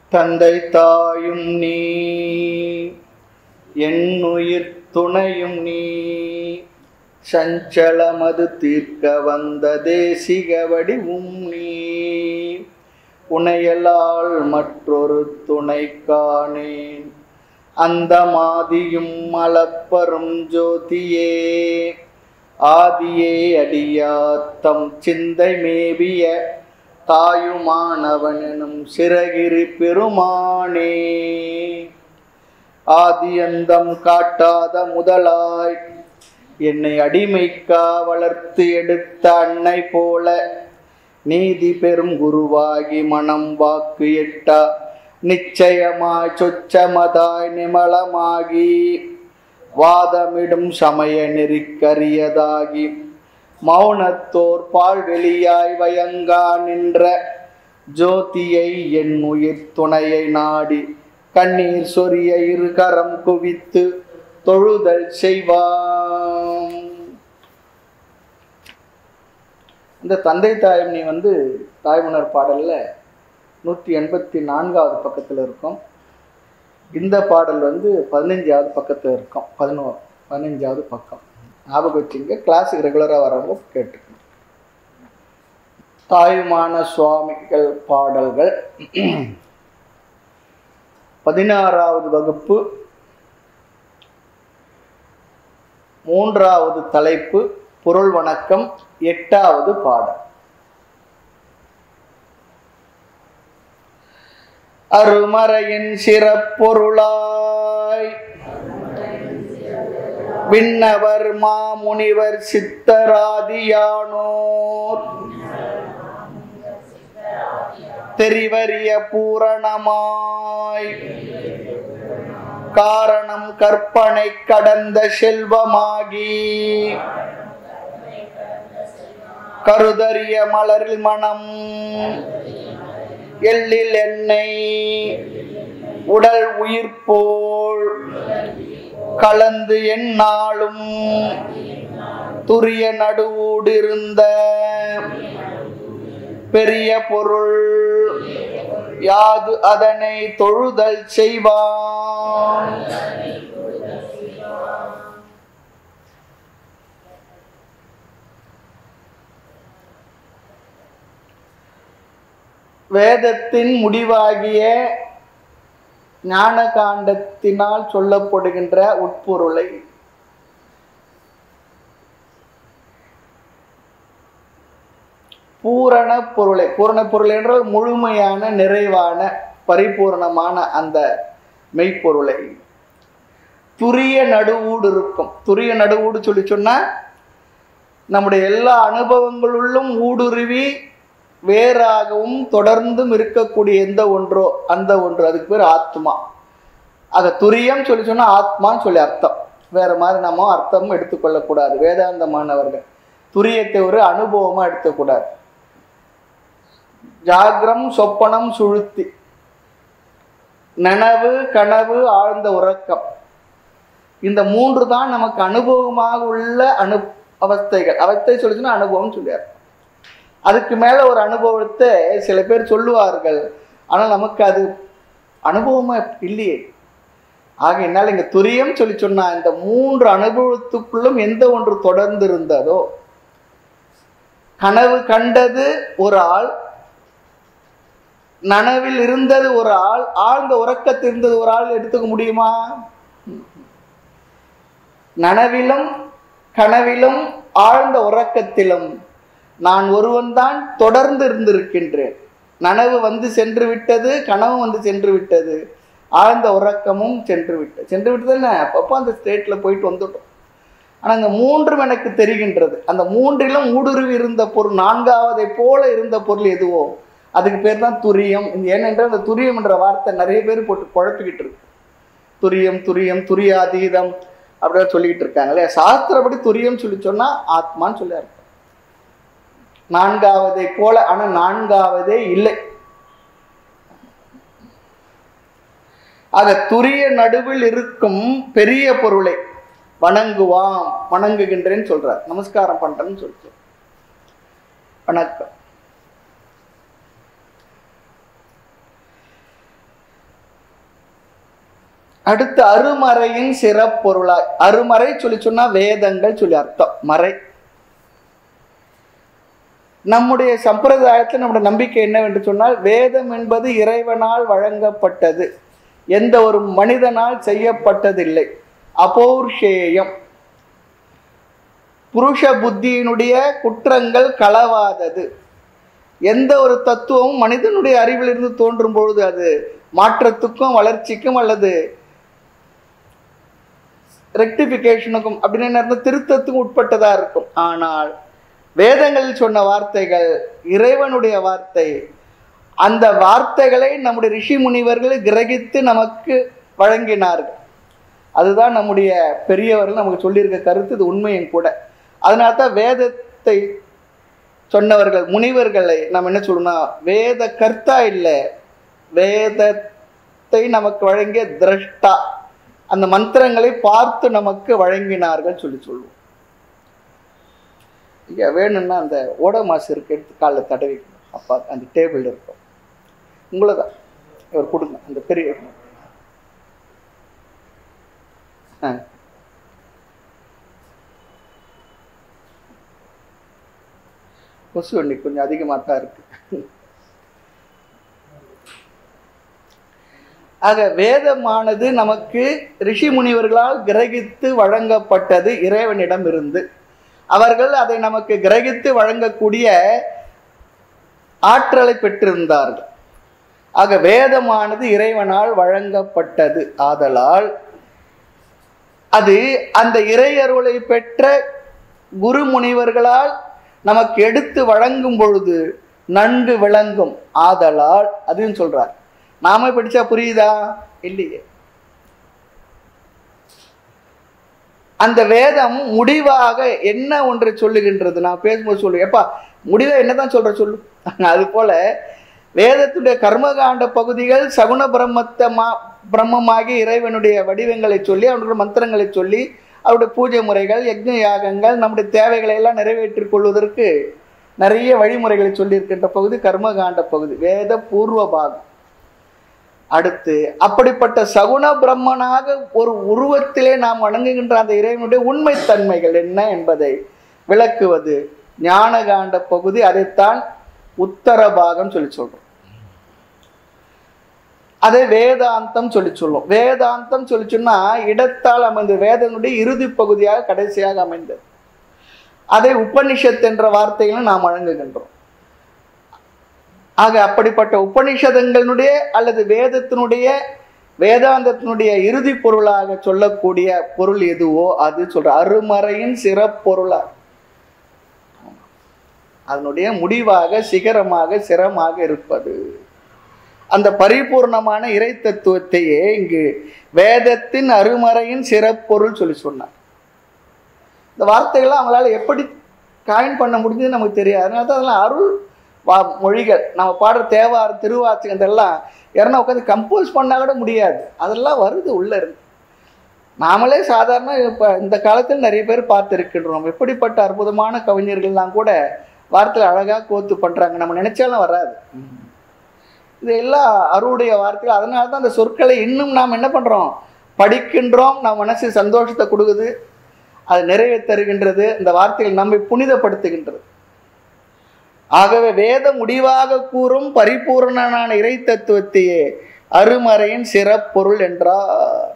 தந்தை தாயும் நீ என்னுயிர் துணையும் நீ சஞ்சலமது தீர்க்க வந்த தேசிக வடிவும் நீ உனையலால் மற்றொரு துணை காணேன் அந்த மாதியும் மலப்பரும் ஜோதியே ஆதியே அடியாத்தம் சிந்தை மேவிய தாயுமானவனும் சிறகிரி பெருமானே ஆதியந்தம் காட்டாத முதலாய் என்னை அடிமைக்கா வளர்த்து எடுத்த அன்னை போல நீதி பெரும் குருவாகி மனம் வாக்கு எட்டா நிச்சயமாய் சொச்சமதாய் நிமலமாகி வாதமிடும் சமய நெறிக்கரியதாகி மௌனத்தோர் பால்வெளியாய் வயங்கா நின்ற ஜோதியை என் உயிர் துணையை நாடி கண்ணீர் சொரிய இருகரம் குவித்து தொழுதல் செய்வாம் இந்த தந்தை தாயம் நீ வந்து தாய்மலர் பாடல்ல நூற்றி எண்பத்தி நான்காவது பக்கத்தில் இருக்கும் இந்த பாடல் வந்து பதினஞ்சாவது பக்கத்தில் இருக்கும் பதினோரு பதினஞ்சாவது பக்கம் ஞாபகம் வச்சுங்க கிளாஸுக்கு ரெகுலராக வரவங்க கேட்டுக்கணும் தாயுமான சுவாமிகள் பாடல்கள் பதினாறாவது வகுப்பு மூன்றாவது தலைப்பு பொருள் வணக்கம் எட்டாவது பாடல் அருமறையின் சிறப்பொருளாய் விண்ணவர் மாமுனிவர் சித்தராதியானோர் தெரிவறிய பூரணமாய் காரணம் கற்பனை கடந்த செல்வமாகி கருதறிய மலரில் மனம் எள்ளில் எண்ணெய் உடல் உயிர் போல் கலந்து எந்நாளும் துரிய நடுவூடிருந்த பெரிய பொருள் யாது அதனை தொழுதல் செய்வான் வேதத்தின் முடிவாகிய ஞான காண்டத்தினால் சொல்லப்படுகின்ற உட்பொருளை பூரண பொருளை பூரண பொருள் என்றால் முழுமையான நிறைவான பரிபூர்ணமான அந்த மெய்ப்பொருளை துரிய நடுவூடு இருக்கும் துரிய நடுவூடு சொல்லி சொன்னா நம்முடைய எல்லா அனுபவங்களுள்ளும் ஊடுருவி வேறாகவும் தொடர்ந்தும் இருக்கக்கூடிய எந்த ஒன்றோ அந்த ஒன்று அதுக்கு பேர் ஆத்மா ஆக துரியம் சொல்லி சொன்னா ஆத்மான்னு சொல்லி அர்த்தம் வேற மாதிரி நம்ம அர்த்தமும் எடுத்துக்கொள்ளக்கூடாது வேதாந்த மாணவர்கள் துரியத்தை ஒரு அனுபவமா எடுத்துக்கூடாது ஜாகிரம் சொப்பனம் சுழுத்தி நனவு கனவு ஆழ்ந்த உறக்கம் இந்த மூன்று தான் நமக்கு அனுபவமாக உள்ள அனு அவஸ்தைகள் அவஸ்தை சொல்லிச்சுன்னா அனுபவம் சொல்லியார் அதுக்கு மேல ஒரு அனுபவத்தை சில பேர் சொல்லுவார்கள் ஆனால் நமக்கு அது அனுபவமா இல்லையே ஆக என்னால் இங்க துரியம் சொல்லி சொன்னா இந்த மூன்று அனுபவத்துக்குள்ளும் எந்த ஒன்று தொடர்ந்து இருந்ததோ கனவு கண்டது ஒரு ஆள் நனவில் இருந்தது ஒரு ஆள் ஆழ்ந்த உறக்கத்தில் இருந்தது ஒரு ஆள் எடுத்துக்க முடியுமா நனவிலும் கனவிலும் ஆழ்ந்த உறக்கத்திலும் நான் ஒருவன்தான் தொடர்ந்து இருந்திருக்கின்றேன் நனவு வந்து சென்று விட்டது கனவு வந்து சென்று விட்டது ஆழ்ந்த உறக்கமும் சென்று விட்டது சென்று விட்டது என்ன அப்பப்போ அந்த ஸ்டேட்ல போயிட்டு வந்துட்டோம் ஆனால் அந்த மூன்றும் எனக்கு தெரிகின்றது அந்த மூன்றிலும் ஊடுருவி இருந்த பொருள் நான்காவதை போல இருந்த பொருள் எதுவோ அதுக்கு பேர் தான் துரியம் ஏனென்றால் அந்த துரியம் என்ற வார்த்தை நிறைய பேர் போட்டு குழப்பிக்கிட்டு இருக்கு துரியம் துரியம் துரியாதீதம் அப்படியே சொல்லிக்கிட்டு இருக்காங்களே சாஸ்திரப்படி துரியம் சொல்லி சொன்னா ஆத்மான்னு சொல்லி அர்த்தம் நான்காவதை போல ஆனா நான்காவதே இல்லை ஆக துரிய நடுவில் இருக்கும் பெரிய பொருளை வணங்குவாம் வணங்குகின்றேன்னு சொல்றார் நமஸ்காரம் பண்றேன்னு சொல்லிட்டு வணக்கம் அடுத்து அருமறையின் சிறப்பொருளாய் அருமறை சொல்லி சொன்னா வேதங்கள் சொல்லி அர்த்தம் மறை நம்முடைய சம்பிரதாயத்தில் நம்முடைய நம்பிக்கை என்னவென்று சொன்னால் வேதம் என்பது இறைவனால் வழங்கப்பட்டது எந்த ஒரு மனிதனால் செய்யப்பட்டதில்லை அபௌர்ஷேயம் புருஷ புத்தியினுடைய குற்றங்கள் களவாதது எந்த ஒரு தத்துவமும் மனிதனுடைய அறிவிலிருந்து தோன்றும் பொழுது அது மாற்றத்துக்கும் வளர்ச்சிக்கும் அல்லது ரெக்டிஃபிகேஷனுக்கும் அப்படின்னு என்ன அர்த்தம்? திருத்தத்துக்கும் உட்பட்டதா இருக்கும் ஆனால் வேதங்களில் சொன்ன வார்த்தைகள் இறைவனுடைய வார்த்தை அந்த வார்த்தைகளை நம்முடைய ரிஷி முனிவர்கள் கிரகித்து நமக்கு வழங்கினார்கள் அதுதான் நம்முடைய பெரியவர்கள் நமக்கு சொல்லியிருக்க கருத்து இது உண்மையும் கூட அதனால தான் வேதத்தை சொன்னவர்கள் முனிவர்களை நம்ம என்ன சொல்லணும் வேத கர்த்தா இல்லை வேதத்தை நமக்கு வழங்கிய திரஷ்டா அந்த மந்திரங்களை பார்த்து நமக்கு வழங்கினார்கள் சொல்லி சொல்லுவோம் இங்க வேணும்னா அந்த ஓட மாசு இருக்கு எடுத்து காலில் தடவிக்கணும் அப்பா அந்த டேபிள் இருக்கும் உங்களை தான் இவர் கொடுங்க அந்த பெரிய ஆ கொசு எண்ணி கொஞ்சம் அதிகமாக தான் இருக்கு ஆக வேதமானது நமக்கு ரிஷி முனிவர்களால் கிரகித்து வழங்கப்பட்டது இறைவனிடம் இருந்து அவர்கள் அதை நமக்கு கிரகித்து வழங்கக்கூடிய ஆற்றலை பெற்றிருந்தார்கள் ஆக வேதமானது இறைவனால் வழங்கப்பட்டது ஆதலால் அது அந்த இறையருளை பெற்ற குரு முனிவர்களால் நமக்கு எடுத்து வழங்கும் பொழுது நன்கு விளங்கும் ஆதலால் அதுன்னு சொல்றார் நாம படிச்சா புரியுதா இல்லையே அந்த வேதம் முடிவாக என்ன ஒன்று சொல்லுகின்றது நான் பேசும்போது சொல்லு எப்பா முடிவை என்னதான் சொல்ற சொல்லு அது போல வேதத்துடைய கர்மகாண்ட பகுதிகள் சகுன பிரம்மத்தை மா பிரம்மமாகி இறைவனுடைய வடிவங்களை சொல்லி அவனுடைய மந்திரங்களை சொல்லி அவருடைய பூஜை முறைகள் யக்ஞ யாகங்கள் நம்முடைய தேவைகளை எல்லாம் நிறைவேற்றிக் கொள்வதற்கு நிறைய வழிமுறைகளை சொல்லியிருக்கின்ற பகுதி கர்மகாண்ட பகுதி வேத பூர்வ பாகம் அடுத்து அப்படிப்பட்ட சகுன பிரம்மனாக ஒரு உருவத்திலே நாம் வணங்குகின்ற அந்த இறைவனுடைய உண்மைத்தன்மைகள் என்ன என்பதை விளக்குவது ஞானகாண்ட பகுதி அதைத்தான் உத்தர பாகம் சொல்லி சொல்றோம் அதை வேதாந்தம் சொல்லி சொல்லும் வேதாந்தம் சொல்லி சொன்னா இடத்தால் அமைந்த வேதனுடைய இறுதி பகுதியாக கடைசியாக அமைந்தது அதை உபனிஷத் என்ற வார்த்தையிலும் நாம் வழங்குகின்றோம் ஆக அப்படிப்பட்ட உபனிஷதங்களுடைய அல்லது வேதத்தினுடைய வேதாந்தத்தினுடைய இறுதி பொருளாக சொல்லக்கூடிய பொருள் எதுவோ அது சொல்ற அருமறையின் சிறப்பொருளா அதனுடைய முடிவாக சிகரமாக சிரமாக இருப்பது அந்த பரிபூர்ணமான இறை தத்துவத்தையே இங்கு வேதத்தின் அருமறையின் சிறப்பொருள் சொல்லி சொன்னார் இந்த வார்த்தைகள்லாம் அவங்களால எப்படி காயின் பண்ண முடிஞ்சது நமக்கு தெரியாது அதனால தான் அதெல்லாம் அருள் வா மொழிகள் நம்ம பாடுற தேவார் திருவாச்சகம் இதெல்லாம் யாருன்னா உட்காந்து கம்போஸ் பண்ணால் கூட முடியாது அதெல்லாம் வருது உள்ள இருந்து நாமளே சாதாரண இப்போ இந்த காலத்தில் நிறைய பேர் பார்த்துருக்கின்றோம் எப்படிப்பட்ட அற்புதமான கவிஞர்கள்லாம் கூட வார்த்தையில் அழகாக கோத்து பண்ணுறாங்க நம்ம நினைச்சாலும் வராது இது எல்லாம் அருவுடைய வார்த்தைகள் அதனால தான் அந்த சொற்களை இன்னும் நாம் என்ன பண்ணுறோம் படிக்கின்றோம் நம் மனசு சந்தோஷத்தை கொடுக்குது அது நிறைவே தருகின்றது இந்த வார்த்தைகள் நம்மை புனிதப்படுத்துகின்றது ஆகவே வேத முடிவாக கூறும் பரிபூர்ணனான இறை தத்துவத்தையே அருமறையின் சிறப்பொருள் என்றார்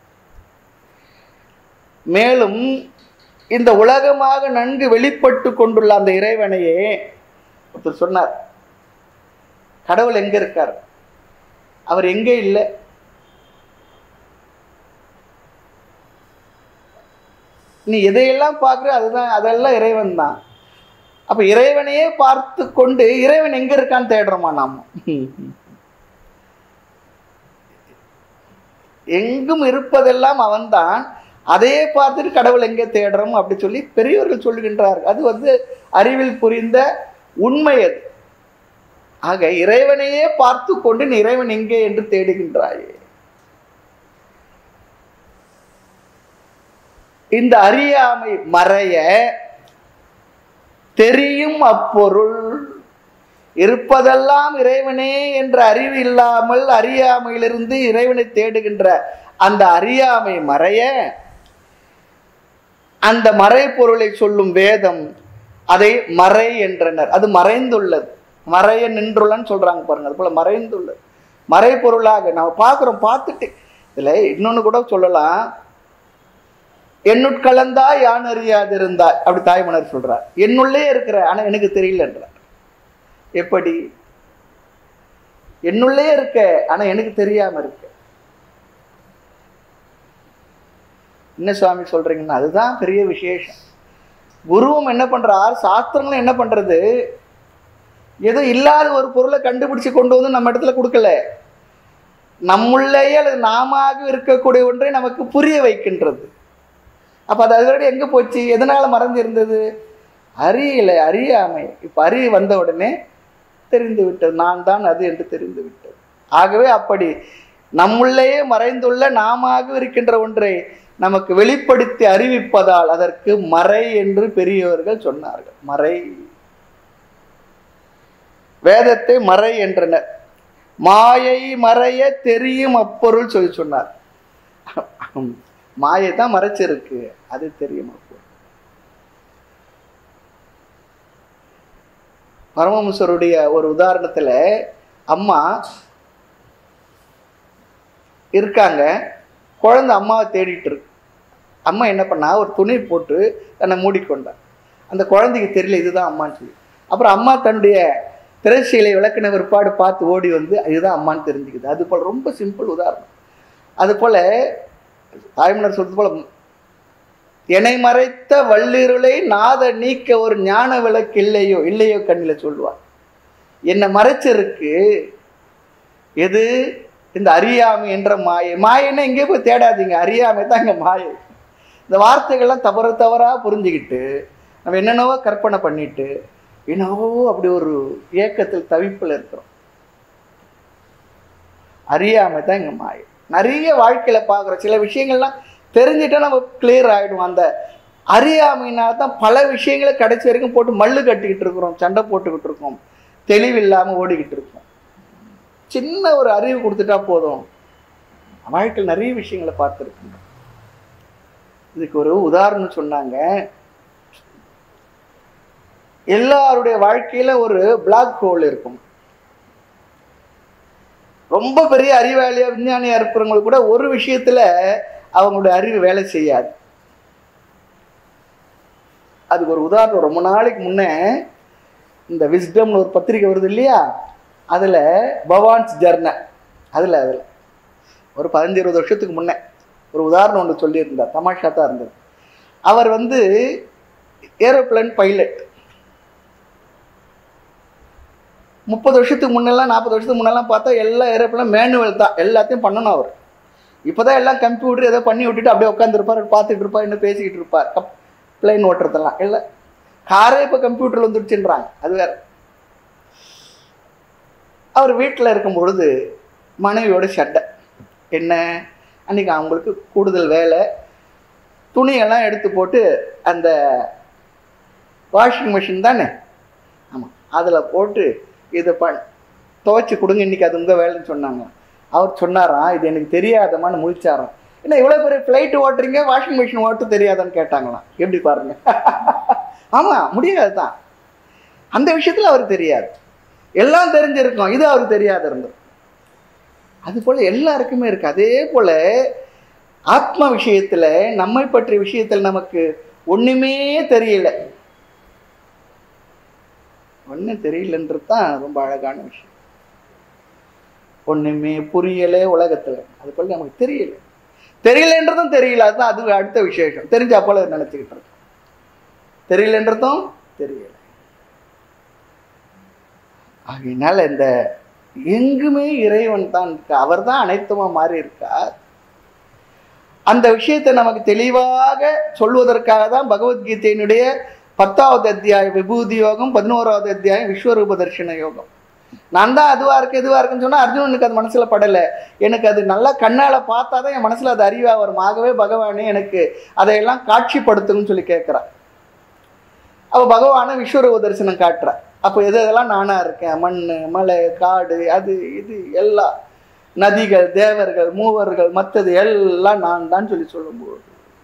மேலும் இந்த உலகமாக நன்கு வெளிப்பட்டு கொண்டுள்ள அந்த இறைவனையே ஒருத்தர் சொன்னார் கடவுள் எங்க இருக்கார் அவர் எங்கே இல்லை நீ எதையெல்லாம் பார்க்குற அதுதான் அதெல்லாம் இறைவன் தான் அப்ப இறைவனையே பார்த்து கொண்டு இறைவன் எங்க இருக்கான்னு தேடுறோமா நாம எங்கும் இருப்பதெல்லாம் அவன்தான் அதையே பார்த்துட்டு கடவுள் எங்கே தேடுறோம் அப்படி சொல்லி பெரியவர்கள் சொல்லுகின்றார் அது வந்து அறிவில் புரிந்த உண்மை அது ஆக இறைவனையே பார்த்து கொண்டு நீ இறைவன் எங்கே என்று தேடுகின்றாயே இந்த அறியாமை மறைய தெரியும் அப்பொருள் இருப்பதெல்லாம் இறைவனே என்ற அறிவு இல்லாமல் அறியாமையிலிருந்து இறைவனை தேடுகின்ற அந்த அறியாமை மறைய அந்த மறைப்பொருளை சொல்லும் வேதம் அதை மறை என்றனர் அது மறைந்துள்ளது மறைய நின்றுள்ளன்னு சொல்றாங்க பாருங்க அது போல மறைந்துள்ளது மறைப்பொருளாக நம்ம பார்க்குறோம் பார்த்துட்டு இதில் இன்னொன்று கூட சொல்லலாம் என்னுட்கலந்தா யான் அறியாதிருந்தாய் அப்படி தாய்மலர் சொல்றார் என்னுள்ளே இருக்கிற ஆனா எனக்கு தெரியலன்றார் எப்படி என்னுள்ளே இருக்க ஆனா எனக்கு தெரியாம இருக்க என்ன சுவாமி சொல்றீங்கன்னா அதுதான் பெரிய விசேஷம் குருவும் என்ன பண்றார் சாஸ்திரங்களும் என்ன பண்றது ஏதோ இல்லாத ஒரு பொருளை கண்டுபிடிச்சு கொண்டு வந்து நம்ம இடத்துல கொடுக்கல நம்முள்ளேயே அல்லது நாமாக இருக்கக்கூடிய ஒன்றை நமக்கு புரிய வைக்கின்றது அப்போ அது அதோட எங்கே போச்சு எதனால மறந்து இருந்தது அறியல அறியாமை இப்போ அறிவு வந்த உடனே தெரிந்து விட்டது நான் தான் அது என்று தெரிந்து விட்டது ஆகவே அப்படி நம்முள்ளேயே மறைந்துள்ள நாமாக இருக்கின்ற ஒன்றை நமக்கு வெளிப்படுத்தி அறிவிப்பதால் அதற்கு மறை என்று பெரியவர்கள் சொன்னார்கள் மறை வேதத்தை மறை என்றனர் மாயை மறைய தெரியும் அப்பொருள் சொல்லி சொன்னார் மாயை தான் மறைச்சிருக்கு அது தெரியும் அப்பொருள் பரமஹம்சருடைய ஒரு உதாரணத்துல அம்மா இருக்காங்க குழந்தை அம்மாவை தேடிட்டு இருக்கு அம்மா என்ன பண்ணா ஒரு துணி போட்டு தன்னை மூடிக்கொண்டா அந்த குழந்தைக்கு தெரியல இதுதான் அம்மான்னு சொல்லி அப்புறம் அம்மா தன்னுடைய திரைச்சீலை விளக்கின பிற்பாடு பார்த்து ஓடி வந்து இதுதான் அம்மான்னு தெரிஞ்சுக்குது அது போல் ரொம்ப சிம்பிள் உதாரணம் அது போல தாய்மலர் சொல்றது போல என்னை மறைத்த வள்ளிருளை நாத நீக்க ஒரு ஞான விளக்கு இல்லையோ இல்லையோ கண்ணில் சொல்லுவார் என்னை மறைச்சிருக்கு எது இந்த அறியாமை என்ற மாயை மாயைன்னா எங்கேயும் போய் தேடாதீங்க அறியாமை தான் இங்கே மாயை இந்த வார்த்தைகள்லாம் தவறு தவறாக புரிஞ்சுக்கிட்டு நம்ம என்னென்னவோ கற்பனை பண்ணிட்டு என்னவோ அப்படி ஒரு ஏக்கத்தில் தவிப்பில் இருக்கிறோம் அறியாமை தான் இங்கே மாயை நிறைய வாழ்க்கையில் பார்க்குற சில விஷயங்கள்லாம் தெரிஞ்சுட்டா நம்ம கிளியர் ஆகிடும் அந்த அறியாமையினால தான் பல விஷயங்களை கடைசி வரைக்கும் போட்டு மல்லு கட்டிக்கிட்டு இருக்கிறோம் சண்டை போட்டுக்கிட்டு இருக்கோம் தெளிவில்லாமல் ஓடிக்கிட்டு இருக்கோம் சின்ன ஒரு அறிவு கொடுத்துட்டா போதும் வாழ்க்கையில் நிறைய விஷயங்களை பார்த்துருக்குங்க இதுக்கு ஒரு உதாரணம் சொன்னாங்க எல்லாருடைய வாழ்க்கையில ஒரு பிளாக் ஹோல் இருக்கும் ரொம்ப பெரிய அறிவாளியா விஞ்ஞானியா இருக்கிறவங்களுக்கு கூட ஒரு விஷயத்துல அவங்களுடைய அறிவு வேலை செய்யாது அதுக்கு ஒரு உதாரணம் ரொம்ப நாளைக்கு முன்னே இந்த விஸ்டம்னு ஒரு பத்திரிக்கை வருது இல்லையா அதில் பவான்ஸ் ஜர்னல் அதில் அதில் ஒரு பதினஞ்சு இருபது வருஷத்துக்கு முன்னே ஒரு உதாரணம் ஒன்று சொல்லியிருந்தார் தமாஷா தான் இருந்தது அவர் வந்து ஏரோப்ளேன் பைலட் முப்பது வருஷத்துக்கு முன்னெல்லாம் நாற்பது வருஷத்துக்கு முன்னெல்லாம் பார்த்தா எல்லா ஏரோப்ளேன் மேனுவல் தான் எல்லாத்தையும் பண்ணணும் அவர் இப்போதான் எல்லாம் கம்ப்யூட்டர் ஏதோ பண்ணி விட்டுட்டு அப்படியே உட்காந்துருப்பார் பார்த்துட்டு இருப்பார் இன்னும் பேசிக்கிட்டு இருப்பார் கப் பிளைன் ஓட்டுறதெல்லாம் இல்லை காரே இப்போ கம்ப்யூட்டரில் வந்துடுச்சுன்றாங்க அது வேற அவர் வீட்டில் இருக்கும் பொழுது மனைவியோட சட்டை என்ன அன்றைக்கி அவங்களுக்கு கூடுதல் வேலை துணியெல்லாம் எடுத்து போட்டு அந்த வாஷிங் மிஷின் தானே ஆமாம் அதில் போட்டு இதை பண் துவைச்சி கொடுங்க இன்றைக்கி அது உங்கள் வேலைன்னு சொன்னாங்க அவர் சொன்னாராம் இது எனக்கு தெரியாதமான்னு முழிச்சாராம் என்ன இவ்வளோ பெரிய ஃப்ளைட்டு ஓட்டுறீங்க வாஷிங் மிஷின் ஓட்டு தெரியாதான்னு கேட்டாங்களாம் எப்படி பாருங்க ஆமாம் முடியாது தான் அந்த விஷயத்தில் அவருக்கு தெரியாது எல்லாம் தெரிஞ்சிருக்கும் இது அவருக்கு தெரியாது இருந்தது அது போல் எல்லாருக்குமே இருக்கு அதே போல் ஆத்ம விஷயத்தில் நம்மை பற்றிய விஷயத்தில் நமக்கு ஒன்றுமே தெரியல ஒன்றும் தெரியலன்றது தான் ரொம்ப அழகான விஷயம் ஒன்றுமே புரியலை உலகத்தில் அது போல் நமக்கு தெரியல தெரியலன்றதும் தெரியல அதுதான் அது அடுத்த விசேஷம் தெரிஞ்சா போல நினச்சிக்கிட்டு இருக்கோம் தெரியலன்றதும் தெரியல ஆகையினால இந்த எங்குமே இறைவன் தான் இருக்கா அவர் தான் அனைத்துமா மாறி இருக்கார் அந்த விஷயத்தை நமக்கு தெளிவாக சொல்வதற்காக தான் பகவத்கீதையினுடைய பத்தாவது அத்தியாயம் விபூதி யோகம் பதினோராவது அத்தியாயம் விஸ்வரூப தர்ஷன யோகம் நான் தான் அதுவா இருக்கு இதுவா இருக்குன்னு சொன்னா அர்ஜுனனுக்கு அது மனசுல படலை எனக்கு அது நல்லா கண்ணால பார்த்தா தான் என் மனசுல அது அறிவா வரும் ஆகவே பகவானே எனக்கு அதையெல்லாம் காட்சிப்படுத்துங்கன்னு சொல்லி கேட்கிறான் அவ பகவானை விஸ்வரூப தரிசனம் காட்டுறா அப்போ எது எதெல்லாம் நானா இருக்கேன் மண் மலை காடு அது இது எல்லாம் நதிகள் தேவர்கள் மூவர்கள் மற்றது எல்லாம் நான் தான் சொல்லி சொல்லும்போது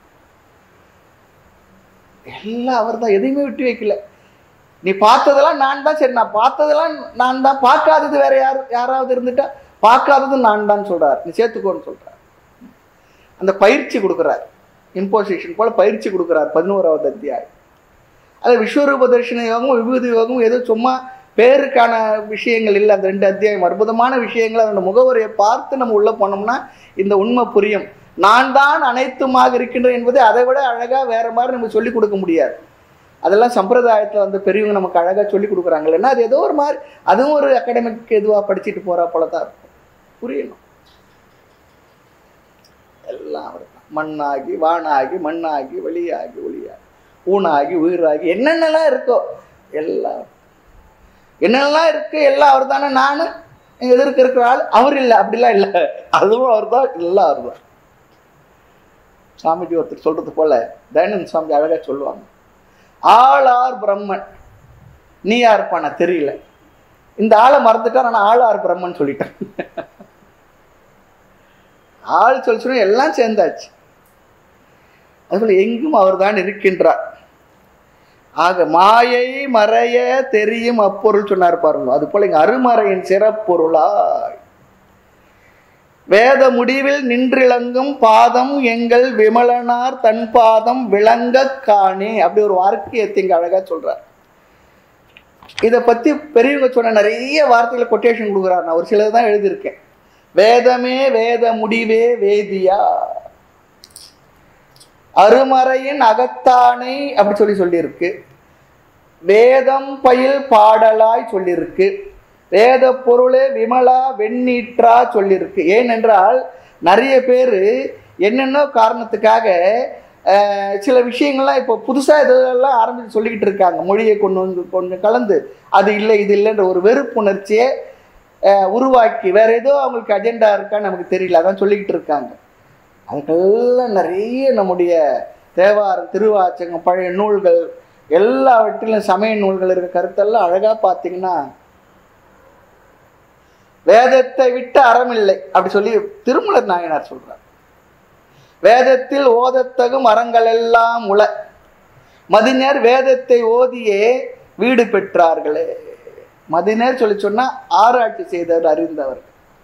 எல்லாம் அவர் தான் எதையுமே விட்டு வைக்கல நீ பார்த்ததெல்லாம் நான் தான் சரி நான் பார்த்ததெல்லாம் நான் தான் பார்க்காதது வேற யார் யாராவது இருந்துட்டா பார்க்காதது நான் தான் சொல்றார் நீ சேர்த்துக்கோன்னு சொல்றார் அந்த பயிற்சி கொடுக்குறார் இம்போசிஷன் போல பயிற்சி கொடுக்குறார் பதினோராவது அத்தியாயம் அது விஸ்வரூப தரிசன யோகம் விபூதி யோகம் ஏதோ சும்மா பேருக்கான விஷயங்கள் இல்லை அந்த ரெண்டு அத்தியாயம் அற்புதமான விஷயங்கள் அதோட முகவரியை பார்த்து நம்ம உள்ள போனோம்னா இந்த உண்மை புரியும் நான் தான் அனைத்துமாக இருக்கின்றேன் என்பதை அதை விட அழகா வேற மாதிரி நம்ம சொல்லி கொடுக்க முடியாது அதெல்லாம் சம்பிரதாயத்தில் வந்து பெரியவங்க நமக்கு அழகாக சொல்லி கொடுக்குறாங்க இல்லைன்னா அது ஏதோ ஒரு மாதிரி அதுவும் ஒரு அகாடமிக் இதுவாக படிச்சுட்டு போகிறா போல தான் இருக்கும் புரியணும் எல்லாம் அவர் தான் மண்ணாகி வானாகி மண்ணாகி வெளியாகி ஒளியாகி ஊனாகி உயிராகி என்னென்னலாம் இருக்கோ எல்லாம் என்னென்னலாம் இருக்கு எல்லாம் அவர் தானே நான் எதிர்க்க இருக்கிற ஆள் அவர் இல்லை அப்படிலாம் இல்லை அதுவும் அவர் தான் எல்லாம் அவர் தான் சாமிஜி ஒருத்தர் சொல்றது போல தயானந்த சுவாமி அழகா சொல்லுவாங்க ஆள் ஆர் பிரம்மன் நீ யாருப்பான தெரியல இந்த ஆளை மறந்துட்டா நான் ஆள் ஆர் பிரம்மன் சொல்லிட்டேன் ஆள் சொல்லி சொல்லி எல்லாம் சேர்ந்தாச்சு அதுபோல எங்கும் அவர்தான் இருக்கின்றார் ஆக மாயை மறைய தெரியும் அப்பொருள் சொன்னார் பாருங்க அது போல இங்க அருமறையின் சிறப்பொருளாய் வேத முடிவில் நின்றிளங்கும் பாதம் எங்கள் விமலனார் தன் பாதம் விளங்க காணே அப்படி ஒரு வார்த்தையத்தை இங்க அழகா சொல்றார் இதை பத்தி பெரியவங்க சொன்ன நிறைய வார்த்தைகளை கொட்டேஷன் கொடுக்குறார் நான் ஒரு சிலது தான் எழுதியிருக்கேன் வேதமே வேத முடிவே வேதியா அருமறையின் அகத்தானை அப்படி சொல்லி சொல்லியிருக்கு வேதம் பயில் பாடலாய் சொல்லியிருக்கு வேத பொருளே விமலா வெண்ணீற்றா சொல்லியிருக்கு ஏனென்றால் நிறைய பேர் என்னென்ன காரணத்துக்காக அஹ், சில விஷயங்கள்லாம் இப்போ புதுசாக இதெல்லாம் ஆரம்பித்து சொல்லிக்கிட்டு இருக்காங்க மொழியை கொண்டு வந்து கொஞ்சம் கலந்து அது இல்லை இது இல்லைன்ற ஒரு வெறுப்புணர்ச்சியை அஹ், உருவாக்கி வேற ஏதோ அவங்களுக்கு அஜெண்டா இருக்கான்னு நமக்கு தெரியல அதான் சொல்லிக்கிட்டு இருக்காங்க அதுக்கெல்லாம் நிறைய நம்முடைய தேவாரம் திருவாச்சகம் பழைய நூல்கள் எல்லாவற்றிலும் சமய நூல்கள் இருக்க கருத்தெல்லாம் அழகா பார்த்தீங்கன்னா வேதத்தை விட்டு அறமில்லை அப்படி சொல்லி திருமலர் நாயனார் சொல்றார் வேதத்தில் ஓதத்தகும் அறங்கள் எல்லாம் உள மதிஞர் வேதத்தை ஓதியே வீடு பெற்றார்களே மதிஞர் சொல்லி சொன்னா ஆராய்ச்சி செய்தவர் அறிந்தவர்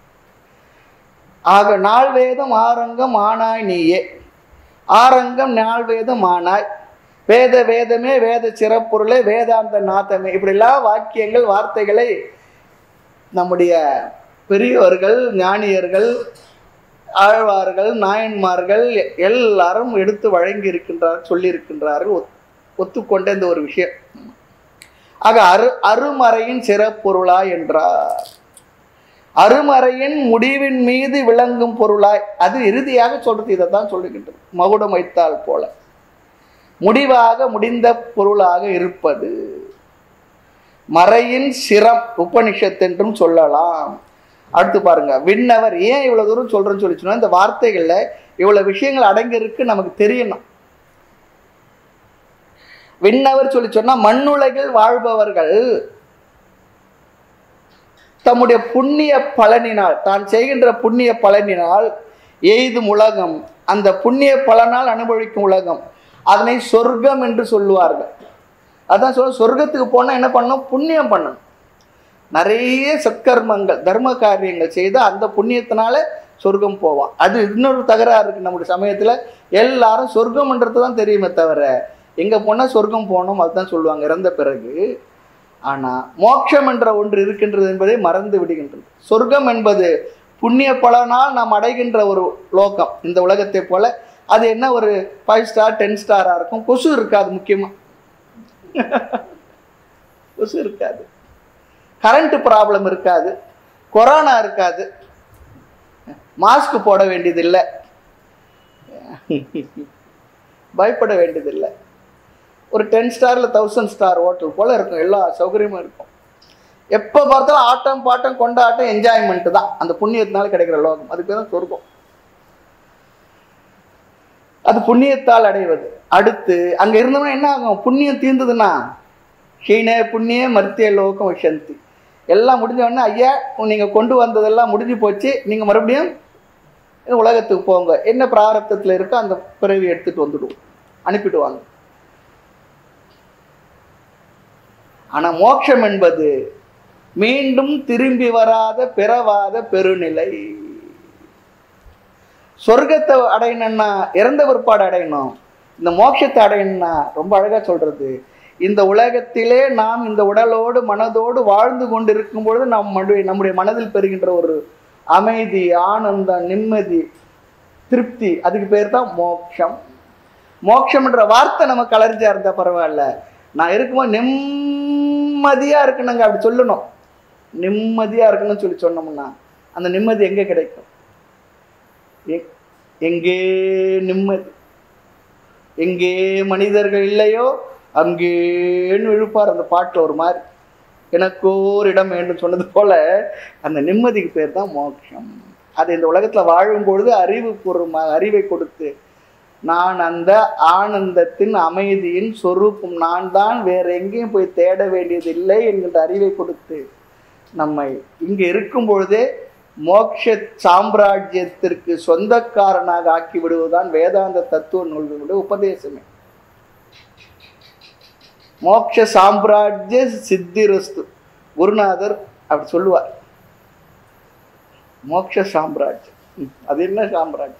ஆக நாள் வேதம் ஆரங்கம் ஆனாய் நீயே ஆரங்கம் நாள் வேதம் ஆனாய் வேத வேதமே வேத சிறப்பொருளே வேதாந்த நாதமே இப்படிலாம் வாக்கியங்கள் வார்த்தைகளை நம்முடைய பெரியோர்கள் ஞானியர்கள் ஆழ்வார்கள் நாயன்மார்கள் எல்லாரும் எடுத்து வழங்கி இருக்கின்றார் சொல்லி இருக்கின்றார்கள் ஒத்துக்கொண்ட இந்த ஒரு விஷயம் ஆக அரு அருமறையின் சிறப்பொருளா என்றார் அருமறையின் முடிவின் மீது விளங்கும் பொருளாய் அது இறுதியாக சொல்றது இதை தான் சொல்லுகின்றது மகுடம் வைத்தால் போல முடிவாக முடிந்த பொருளாக இருப்பது மறையின் சிரம் உபனிஷத் என்றும் சொல்லலாம் அடுத்து பாருங்க விண்ணவர் ஏன் இவ்வளவு தூரம் சொல்றேன்னு சொல்லி சொன்னா இந்த வார்த்தைகள்ல இவ்வளவு விஷயங்கள் அடங்கி இருக்கு நமக்கு தெரியணும் விண்ணவர் சொல்லி சொன்னா மண்ணுலகில் வாழ்பவர்கள் தம்முடைய புண்ணிய பலனினால் தான் செய்கின்ற புண்ணிய பலனினால் எய்தும் உலகம் அந்த புண்ணிய பலனால் அனுபவிக்கும் உலகம் அதனை சொர்க்கம் என்று சொல்லுவார்கள் அதான் சொல்ல சொர்க்கத்துக்கு போனால் என்ன பண்ணணும் புண்ணியம் பண்ணணும் நிறைய சத்கர்மங்கள் தர்ம காரியங்கள் செய்து அந்த புண்ணியத்தினால சொர்க்கம் போவான் அது இன்னொரு தகராறு இருக்கு நம்முடைய சமயத்தில் எல்லாரும் சொர்க்கம்ன்றது தான் தெரியுமே தவிர எங்கே போனால் சொர்க்கம் போகணும் அதுதான் சொல்லுவாங்க இறந்த பிறகு ஆனால் மோட்சம் என்ற ஒன்று இருக்கின்றது என்பதை மறந்து விடுகின்றது சொர்க்கம் என்பது புண்ணிய பலனால் நாம் அடைகின்ற ஒரு லோகம் இந்த உலகத்தை போல அது என்ன ஒரு ஃபைவ் ஸ்டார் டென் ஸ்டாராக இருக்கும் கொசு இருக்காது முக்கியமாக கொசு இருக்காது கரண்ட் ப்ராப்ளம் இருக்காது கொரோனா இருக்காது மாஸ்க் போட வேண்டியதில்லை பயப்பட வேண்டியதில்லை ஒரு டென் ஸ்டாரில் தௌசண்ட் ஸ்டார் ஹோட்டல் போல் இருக்கும் எல்லா சௌகரியமும் இருக்கும் எப்போ பார்த்தாலும் ஆட்டம் பாட்டம் கொண்டாட்டம் என்ஜாய்மெண்ட் தான் அந்த புண்ணியத்தினால கிடைக்கிற லோகம் அதுக்கு தான் சொர்க்கம் அது புண்ணியத்தால் அடைவது அடுத்து அங்கே இருந்தவங்க என்ன ஆகும் புண்ணியம் தீர்ந்ததுன்னா ஹீனே புண்ணிய மருத்திய லோகம் விஷந்தி எல்லாம் முடிஞ்ச உடனே ஐயா நீங்கள் கொண்டு வந்ததெல்லாம் முடிஞ்சு போச்சு நீங்கள் மறுபடியும் உலகத்துக்கு போங்க என்ன பிராரத்தத்தில் இருக்கோ அந்த பிறவி எடுத்துட்டு வந்துடுவோம் அனுப்பிடுவாங்க ஆனா மோட்சம் என்பது மீண்டும் திரும்பி வராத பிறவாத பெருநிலை சொர்க்கத்தை அடையணும்னா இறந்த பிற்பாடு அடையணும் இந்த மோட்சத்தை அடையணும்னா ரொம்ப அழகா சொல்றது இந்த உலகத்திலே நாம் இந்த உடலோடு மனதோடு வாழ்ந்து கொண்டிருக்கும் பொழுது நம் மடு- நம்முடைய மனதில் பெறுகின்ற ஒரு அமைதி ஆனந்தம் நிம்மதி திருப்தி அதுக்கு பேர் தான் மோட்சம் மோட்சம்ன்ற வார்த்தை நமக்கு அலர்ஜியா இருந்தா பரவாயில்ல நான் இருக்கும்போது நிம்மதியா இருக்கணுங்க அப்படி சொல்லணும் நிம்மதியா இருக்கணும்னு சொல்லி சொன்னோம்னா அந்த நிம்மதி எங்க கிடைக்கும் எ- எங்கே நிம்மதி எங்கே மனிதர்கள் இல்லையோ அங்கேன்னு இழுப்பார் அந்த பாட்டில் ஒரு மாதிரி எனக்கு ஒரு இடம் வேண்டும் சொன்னது போல அந்த நிம்மதிக்கு பேர் தான் மோட்சம் அது இந்த உலகத்தில் வாழும் பொழுது அறிவுபூர்வமாக அறிவை கொடுத்து நான் அந்த ஆனந்தத்தின் அமைதியின் சொரூபம் நான் தான் வேற எங்கேயும் போய் தேட வேண்டியதில்லை என்கின்ற அறிவை கொடுத்து நம்மை இங்கே இருக்கும் பொழுதே மோட்ச சாம்ராஜ்யத்திற்கு சொந்தக்காரனாக ஆக்கி விடுவதுதான் வேதாந்த தத்துவ நூல்களுடைய உபதேசமே மோட்ச சாம்ராஜ்ய சித்திரஸ்து குருநாதர் அப்படி சொல்லுவார் மோட்ச சாம்ராஜ்யம் ம், அது என்ன சாம்ராஜ்யம்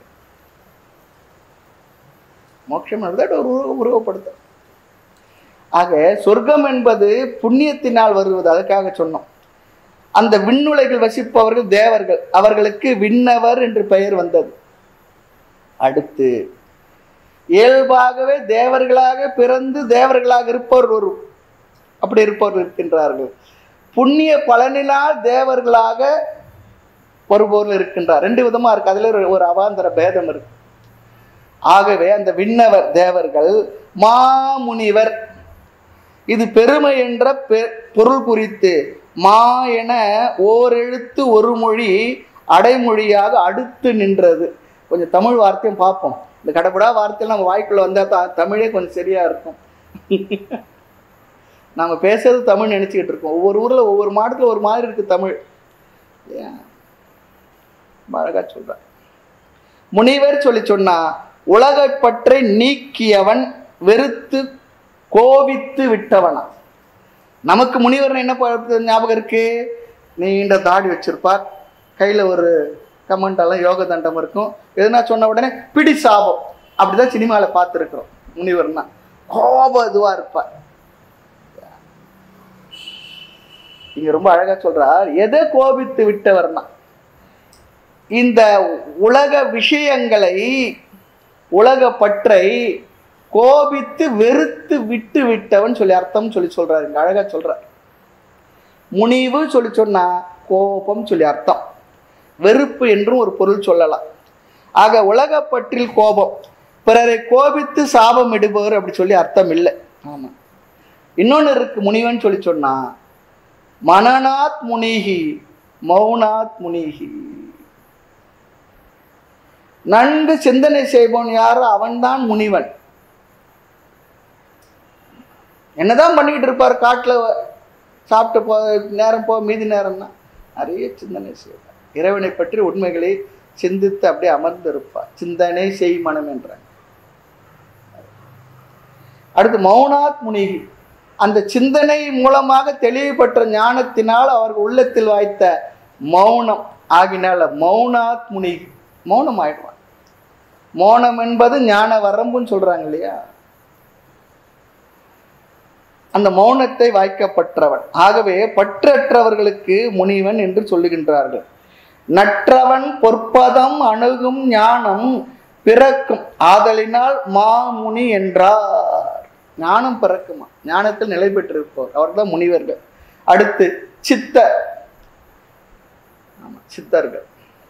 மோட்சம் என்பது ஒரு உருவ- உருவப்படுத்த ஆக சொர்க்கம் என்பது புண்ணியத்தினால் வருவது அதுக்காக சொன்னோம் அந்த விண்ணுலகில் வசிப்பவர்கள் தேவர்கள் அவர்களுக்கு விண்ணவர் என்று பெயர் வந்தது அடுத்து இயல்பாகவே தேவர்களாக பிறந்து தேவர்களாக இருப்பவர் ஒரு அப்படி இருப்பவர் இருக்கின்றார்கள் புண்ணிய பலனினால் தேவர்களாக வருபவர்கள் இருக்கின்றார் ரெண்டு விதமா இருக்கு அதுல ஒரு- ஒரு அவாந்தர பேதம் இருக்கு ஆகவே அந்த விண்ணவர் தேவர்கள் மாமுனிவர் இது பெருமை என்ற பெ- பொருள் குறித்து மா என ஓரெழுத்து ஒரு மொழி அடைமொழியாக அடுத்து நின்றது கொஞ்சம் தமிழ் வார்த்தையும் பார்ப்போம் இந்த கடப்படா வார்த்தையெல்லாம் நம்ம வாய்க்குள்ள வந்தால் தான் தமிழே கொஞ்சம் சரியா இருக்கும் நம்ம பேசுறது தமிழ் நினச்சிக்கிட்டு இருக்கோம் ஒவ்வொரு ஊரில் ஒவ்வொரு மாவட்டத்தில் ஒரு மாதிரி இருக்கு தமிழ் ஏன் ரொம்ப அழகா சொல்றேன் முனிவர் சொல்லி சொன்னா உலகைப் பற்றை நீக்கியவன் வெறுத்து கோபித்து விட்டவனா நமக்கு முனிவர் என்ன ப- ஞாபகம் இருக்கு நீண்ட தாடி வச்சிருப்பார் கையில ஒரு கமெண்டெல்லாம் யோக தண்டம் இருக்கும் எதுனா சொன்ன உடனே பிடி சாபம் அப்படிதான் சினிமாவில் பார்த்துருக்குறோம் முனிவர்னா கோபம் இதுவா இருப்பார் இங்க ரொம்ப அழகா சொல்றார் எதை கோபித்து விட்டவர்னா இந்த உலக விஷயங்களை உலக பற்றை கோபித்து வெறுத்து விட்டு விட்டவன் சொல்லி அர்த்தம் சொல்லி சொல்றாரு இங்க அழகா சொல்றார் முனிவு சொல்லி சொன்னா கோபம் சொல்லி அர்த்தம் வெறுப்பு என்றும் ஒரு பொருள் சொல்லலாம் ஆக உலக பற்றில் கோபம் பிறரை கோபித்து சாபம் இடுபவர் அப்படி சொல்லி அர்த்தம் இல்லை ஆமா இன்னொன்னு இருக்கு முனிவன் சொல்லி சொன்னா மனநாத் முனிகி மௌனாத் முனிகி நன்கு சிந்தனை செய்பவன் யாரோ அவன்தான் முனிவன் என்னதான் பண்ணிக்கிட்டு இருப்பார் காட்டுல சாப்பிட்டு போ நேரம் போ மீதி நேரம்னா நிறைய சிந்தனை செய்வார் இறைவனை பற்றி உண்மைகளை சிந்தித்து அப்படியே அமர்ந்து இருப்பார் சிந்தனை செய் மனம் என்றார் அடுத்து மௌனாத் முனிகி அந்த சிந்தனை மூலமாக தெளிவு பெற்ற ஞானத்தினால் அவர்கள் உள்ளத்தில் வாய்த்த மௌனம் ஆகினால மௌனாத் முனிகி மௌனம் ஆயிடுவான் மௌனம் என்பது ஞான வரம்புன்னு சொல்றாங்க இல்லையா அந்த மௌனத்தை வாய்க்கப்பட்டவன் ஆகவே பற்றற்றவர்களுக்கு முனிவன் என்று சொல்லுகின்றார்கள் நற்றவன் பொற்பதம் அணுகும் ஞானம் பிறக்கும் ஆதலினால் மாமுனி என்றார் ஞானம் பிறக்குமா ஞானத்தில் நிலை பெற்றிருப்பவர் அவர்தான் முனிவர்கள் அடுத்து சித்தர் ஆமா சித்தர்கள்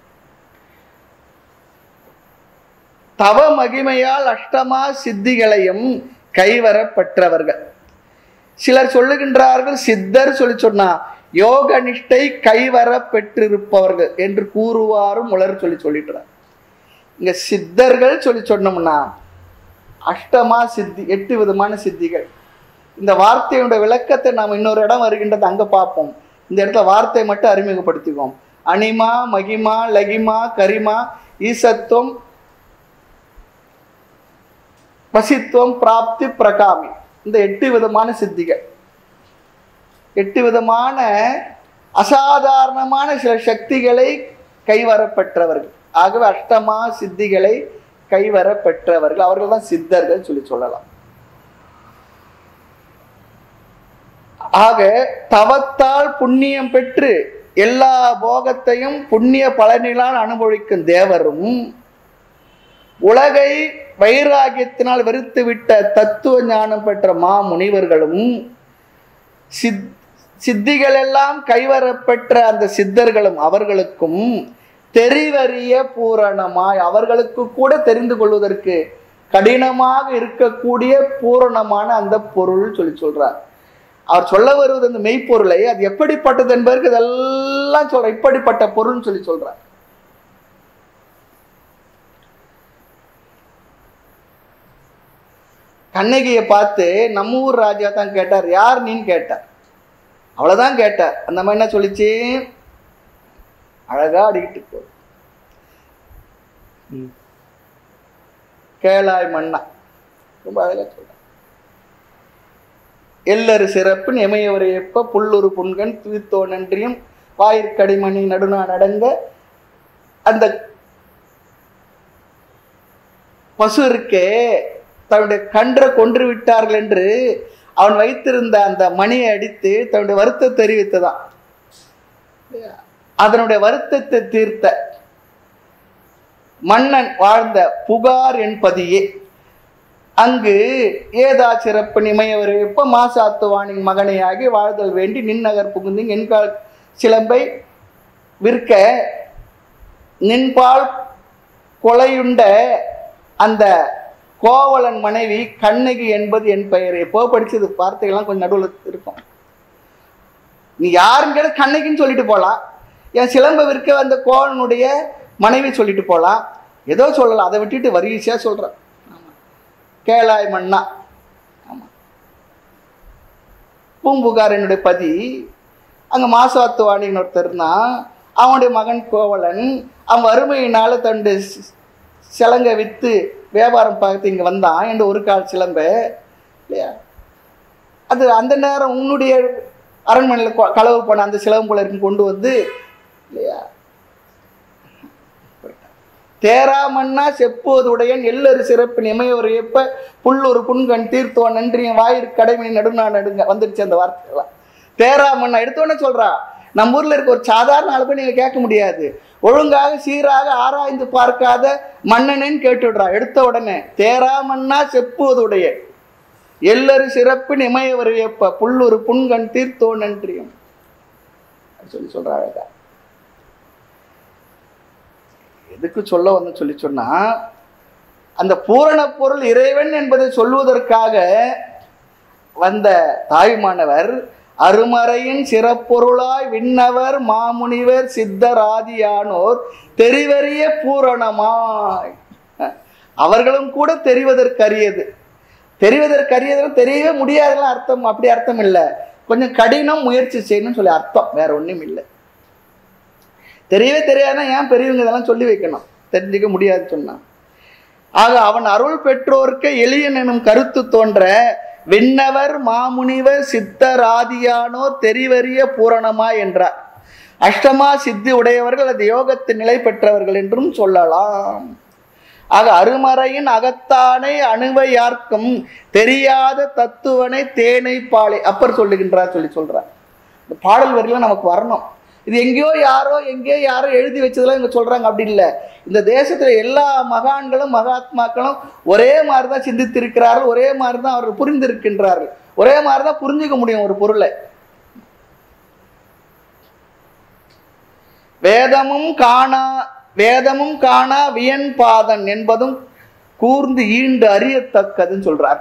தவ மகிமையால் அஷ்டமா சித்திகளையும் கைவர பெற்றவர்கள் சிலர் சொல்லுகின்றார்கள் சித்தர் சொல்லி சொன்னா யோக நிஷ்டை கைவர பெற்றிருப்பவர்கள் என்று கூறுவாரும் உலர் சொல்லி சொல்லிட்டுறார் இங்க சித்தர்கள் சொல்லி சொன்னோம்னா அஷ்டமா சித்தி எட்டு விதமான சித்திகள் இந்த வார்த்தையோட விளக்கத்தை நாம் இன்னொரு இடம் வருகின்றது அங்க பார்ப்போம் இந்த இடத்துல வார்த்தையை மட்டும் அறிமுகப்படுத்திக்குவோம் அனிமா மகிமா லகிமா கரிமா ஈசத்துவம் வசித்துவம் பிராப்தி பிரகாமி இந்த எட்டு விதமான சித்திகள் எட்டு விதமான அசாதாரணமான சில சக்திகளை கைவரப்பெற்றவர்கள் ஆகவே அஷ்டமா சித்திகளை கைவர பெற்றவர்கள் அவர்கள் தான் சித்தர்கள் சொல்லி சொல்லலாம் ஆக தவத்தால் புண்ணியம் பெற்று எல்லா போகத்தையும் புண்ணிய பலனிலால் அனுபவிக்கும் தேவரும் உலகை வைராகியத்தினால் வெறுத்துவிட்ட தத்துவ ஞானம் பெற்ற மா முனிவர்களும் சித் சித்திகள் எல்லாம் கைவரப்பெற்ற அந்த சித்தர்களும் அவர்களுக்கும் தெரிவறிய பூரணமாய் அவர்களுக்கு கூட தெரிந்து கொள்வதற்கு கடினமாக இருக்கக்கூடிய பூரணமான அந்த பொருள் சொல்லி சொல்றார் அவர் சொல்ல வருவது அந்த மெய்ப்பொருளை அது எப்படிப்பட்டது என்பதற்கு இதெல்லாம் சொல்ற இப்படிப்பட்ட பொருள்னு சொல்லி சொல்றார் கண்ணகியை பார்த்து நம்ம ஊர் ராஜா தான் கேட்டார் யார் நீன்னு கேட்டார் அவ்வளவுதான் கேட்டார் அந்த மாதிரி என்ன சொல்லிச்சு அழகா அடிக்கிட்டு போகுது கேளாய் மன்னா ரொம்ப அழகா சொல்ற எல்லரு சிறப்பு எமையவரை எப்ப புல்லொரு புண்கன் தூத்தோ நன்றியும் வாயிற்கடிமணி நடுநா நடங்க அந்த பசு இருக்கே தன்னுடைய கன்றை கொன்று விட்டார்கள் என்று அவன் வைத்திருந்த அந்த மணியை அடித்து தன்னுடைய வருத்தத்தை தெரிவித்ததான் அதனுடைய வருத்தத்தை தீர்த்த மன்னன் வாழ்ந்த புகார் என்பதியே அங்கு ஏதா சிறப்பு நிமையவர் எப்ப மாசாத்துவானின் மகனையாகி வாழ்தல் வேண்டி நின்னகர் புகுந்து என்கால் சிலம்பை விற்க நின்பால் கொலையுண்ட அந்த கோவலன் மனைவி கண்ணகி என்பது என் பெயர் எப்போ படிச்சது வார்த்தைகள்லாம் கொஞ்சம் நடுவில் இருக்கும் நீ யாருன்னு கேட்ட கண்ணகின்னு சொல்லிட்டு போகலாம் என் சிலம்பை விற்க வந்த கோவலனுடைய மனைவி சொல்லிட்டு போகலாம் ஏதோ சொல்லலாம் அதை விட்டுட்டு வரிசையாக சொல்கிறேன் கேளாய் மன்னா ஆமாம் பூம்புகார் என்னுடைய பதி அங்கே மாசாத்துவாணின்னு ஒருத்தர் இருந்தான் அவனுடைய மகன் கோவலன் அவன் வறுமையினால தன்னுடைய சி- சிலங்கை விற்று வியாபாரம் பார்த்து இங்கே வந்தான் என்ற ஒரு கால் சிலம்பை இல்லையா அது அந்த நேரம் உன்னுடைய அரண்மனையில் கொ- களவு பண்ண அந்த சிலம்புல இருக்கும் கொண்டு வந்து இல்லையா தேராமன்னா செப்போதுடையன் எல்லரு சிறப்பு நிமையவர் ஏப்ப புல்லொரு புண்கண் தீர்த்தோன் நன்றியும் வாயிற் கடைமணி நடுநா நடுங்க வந்துடுச்சு அந்த வார்த்தைலாம் தேராமன்னா எடுத்தோன்னே சொல்றா நம்ம ஊர்ல இருக்க ஒரு சாதாரண ஆளு போய் நீங்க கேட்க முடியாது ஒழுங்காக சீராக ஆராய்ந்து பார்க்காத மன்னனேன்னு கேட்டுடுறா எடுத்த உடனே தேராமன்னா செப்புவதுடைய எல்லரு சிறப்பு நிமையவர் ஏப்ப புல்லொரு புண்கண் தீர்த்தோ நன்றியும் சொல்லி சொல்றா அழகா எதுக்கு சொல்ல வந்து சொல்லி சொன்னா அந்த பூரண பொருள் இறைவன் என்பதை சொல்லுவதற்காக வந்த தாய்மானவர் அருமறையின் சிறப்பொருளாய் விண்ணவர் மாமுனிவர் சித்தர் ஆதியானோர் தெரிவறிய பூரணமாய் அவர்களும் கூட தெரிவதற்கரியது தெரிவதற்கரியது தெரியவே முடியாதுலாம் அர்த்தம் அப்படி அர்த்தம் இல்லை கொஞ்சம் கடினம் முயற்சி செய்யணும்னு சொல்லி அர்த்தம் வேற ஒன்றும் இல்லை தெரியவே தெரியாதுன்னா ஏன் பெரியவங்க இதெல்லாம் சொல்லி வைக்கணும் தெரிஞ்சுக்க முடியாது சொன்னா ஆக அவன் அருள் பெற்றோர்க்கு எளியன் எனும் கருத்து தோன்ற விண்ணவர் மாமுனிவர் சித்தர் ஆதியானோர் தெரிவறிய பூரணமா என்றார் அஷ்டமா சித்தி உடையவர்கள் அது யோகத்தின் நிலை பெற்றவர்கள் என்றும் சொல்லலாம் ஆக அருமறையின் அகத்தானை அணுவை யார்க்கும் தெரியாத தத்துவனை தேனை பாலை அப்பர் சொல்லுகின்றார் சொல்லி சொல்றார் இந்த பாடல் வரிலாம் நமக்கு வரணும் இது எங்கேயோ யாரோ எங்கேயோ யாரோ எழுதி வச்சதெல்லாம் இவங்க சொல்றாங்க அப்படி இல்லை இந்த தேசத்துல எல்லா மகான்களும் மகாத்மாக்களும் ஒரே மாதிரி தான் சிந்தித்திருக்கிறார்கள் ஒரே மாதிரி தான் அவர்கள் புரிந்திருக்கின்றார்கள் ஒரே மாதிரி தான் புரிஞ்சுக்க முடியும் ஒரு பொருளை வேதமும் காணா வேதமும் காணா வியன் பாதன் என்பதும் கூர்ந்து ஈண்டு அறியத்தக்கதுன்னு சொல்றார்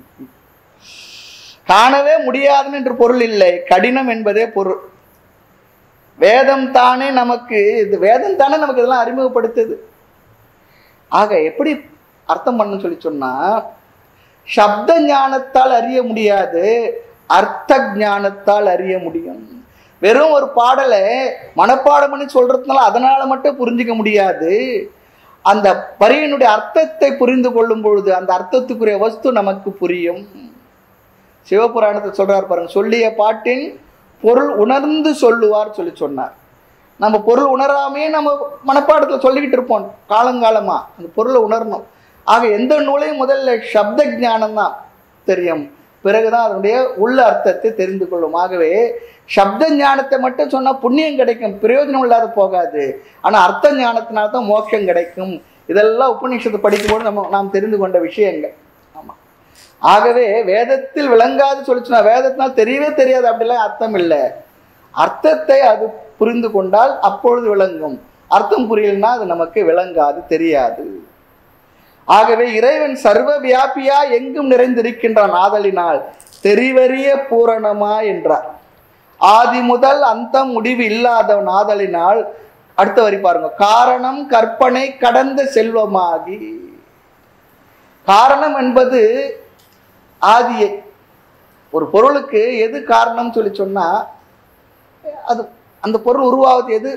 காணவே முடியாதுன்னு என்று பொருள் இல்லை கடினம் என்பதே பொருள் வேதம் தானே நமக்கு இது வேதம் தானே நமக்கு இதெல்லாம் அறிமுகப்படுத்துது ஆக எப்படி அர்த்தம் பண்ண சொல்லி சொன்னா சப்த ஞானத்தால் அறிய முடியாது அர்த்த ஞானத்தால் அறிய முடியும் வெறும் ஒரு பாடலை மனப்பாடம் பண்ணி சொல்றதுனால அதனால மட்டும் புரிஞ்சுக்க முடியாது அந்த வரியினுடைய அர்த்தத்தை புரிந்து கொள்ளும் பொழுது அந்த அர்த்தத்துக்குரிய வஸ்து நமக்கு புரியும் சிவபுராணத்தை சொல்றார் பாருங்க சொல்லிய பாட்டின் பொருள் உணர்ந்து சொல்லுவார் சொல்லி சொன்னார் நம்ம பொருள் உணராமையே நம்ம மனப்பாடத்தில் சொல்லிக்கிட்டு இருப்போம் காலங்காலமா அந்த பொருளை உணரணும் ஆக எந்த நூலையும் முதல்ல சப்த ஞானம் தான் தெரியும் பிறகுதான் அதனுடைய உள்ள அர்த்தத்தை தெரிந்து கொள்ளும் ஆகவே சப்த ஞானத்தை மட்டும் சொன்னால் புண்ணியம் கிடைக்கும் பிரயோஜனம் இல்லாத போகாது ஆனால் அர்த்த ஞானத்தினால தான் மோட்சம் கிடைக்கும் இதெல்லாம் உபநிஷத்தை படிக்கும்போது நம்ம நாம் தெரிந்து கொண்ட விஷயங்கள் ஆமாம் ஆகவே வேதத்தில் விளங்காது சொல்லி சொன்னா வேதத்தினால் தெரியவே தெரியாது அப்படிலாம் அர்த்தம் இல்லை அர்த்தத்தை அது புரிந்து கொண்டால் அப்பொழுது விளங்கும் அர்த்தம் புரியலன்னா அது நமக்கு விளங்காது தெரியாது ஆகவே இறைவன் சர்வ வியாபியா எங்கும் நிறைந்திருக்கின்றான் ஆதலினால் தெரிவறிய பூரணமா என்றார் ஆதி முதல் அந்தம் முடிவு இல்லாதவன் ஆதலினால் அடுத்த வரி பாருங்க காரணம் கற்பனை கடந்த செல்வமாகி காரணம் என்பது ஆதியே ஒரு பொருளுக்கு எது காரணம் சொல்லி சொன்னா அது அந்த பொருள் உருவாவது எது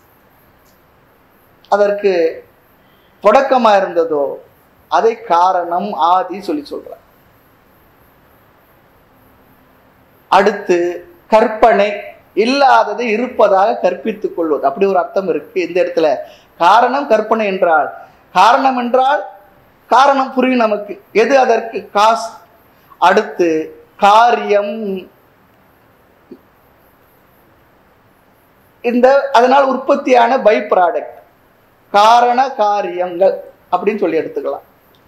அதற்கு தொடக்கமா இருந்ததோ அதை காரணம் ஆதி சொல்லி சொல்றார் அடுத்து கற்பனை இல்லாததை இருப்பதாக கற்பித்துக் கொள்வது அப்படி ஒரு அர்த்தம் இருக்கு இந்த இடத்துல காரணம் கற்பனை என்றால் காரணம் என்றால் காரணம் புரியும் நமக்கு எது அதற்கு காஸ் அடுத்து காரியம் இந்த அதனால் உற்பத்தியான பை ப்ராடக்ட் காரண காரியங்கள் அப்படின்னு சொல்லி எடுத்துக்கலாம்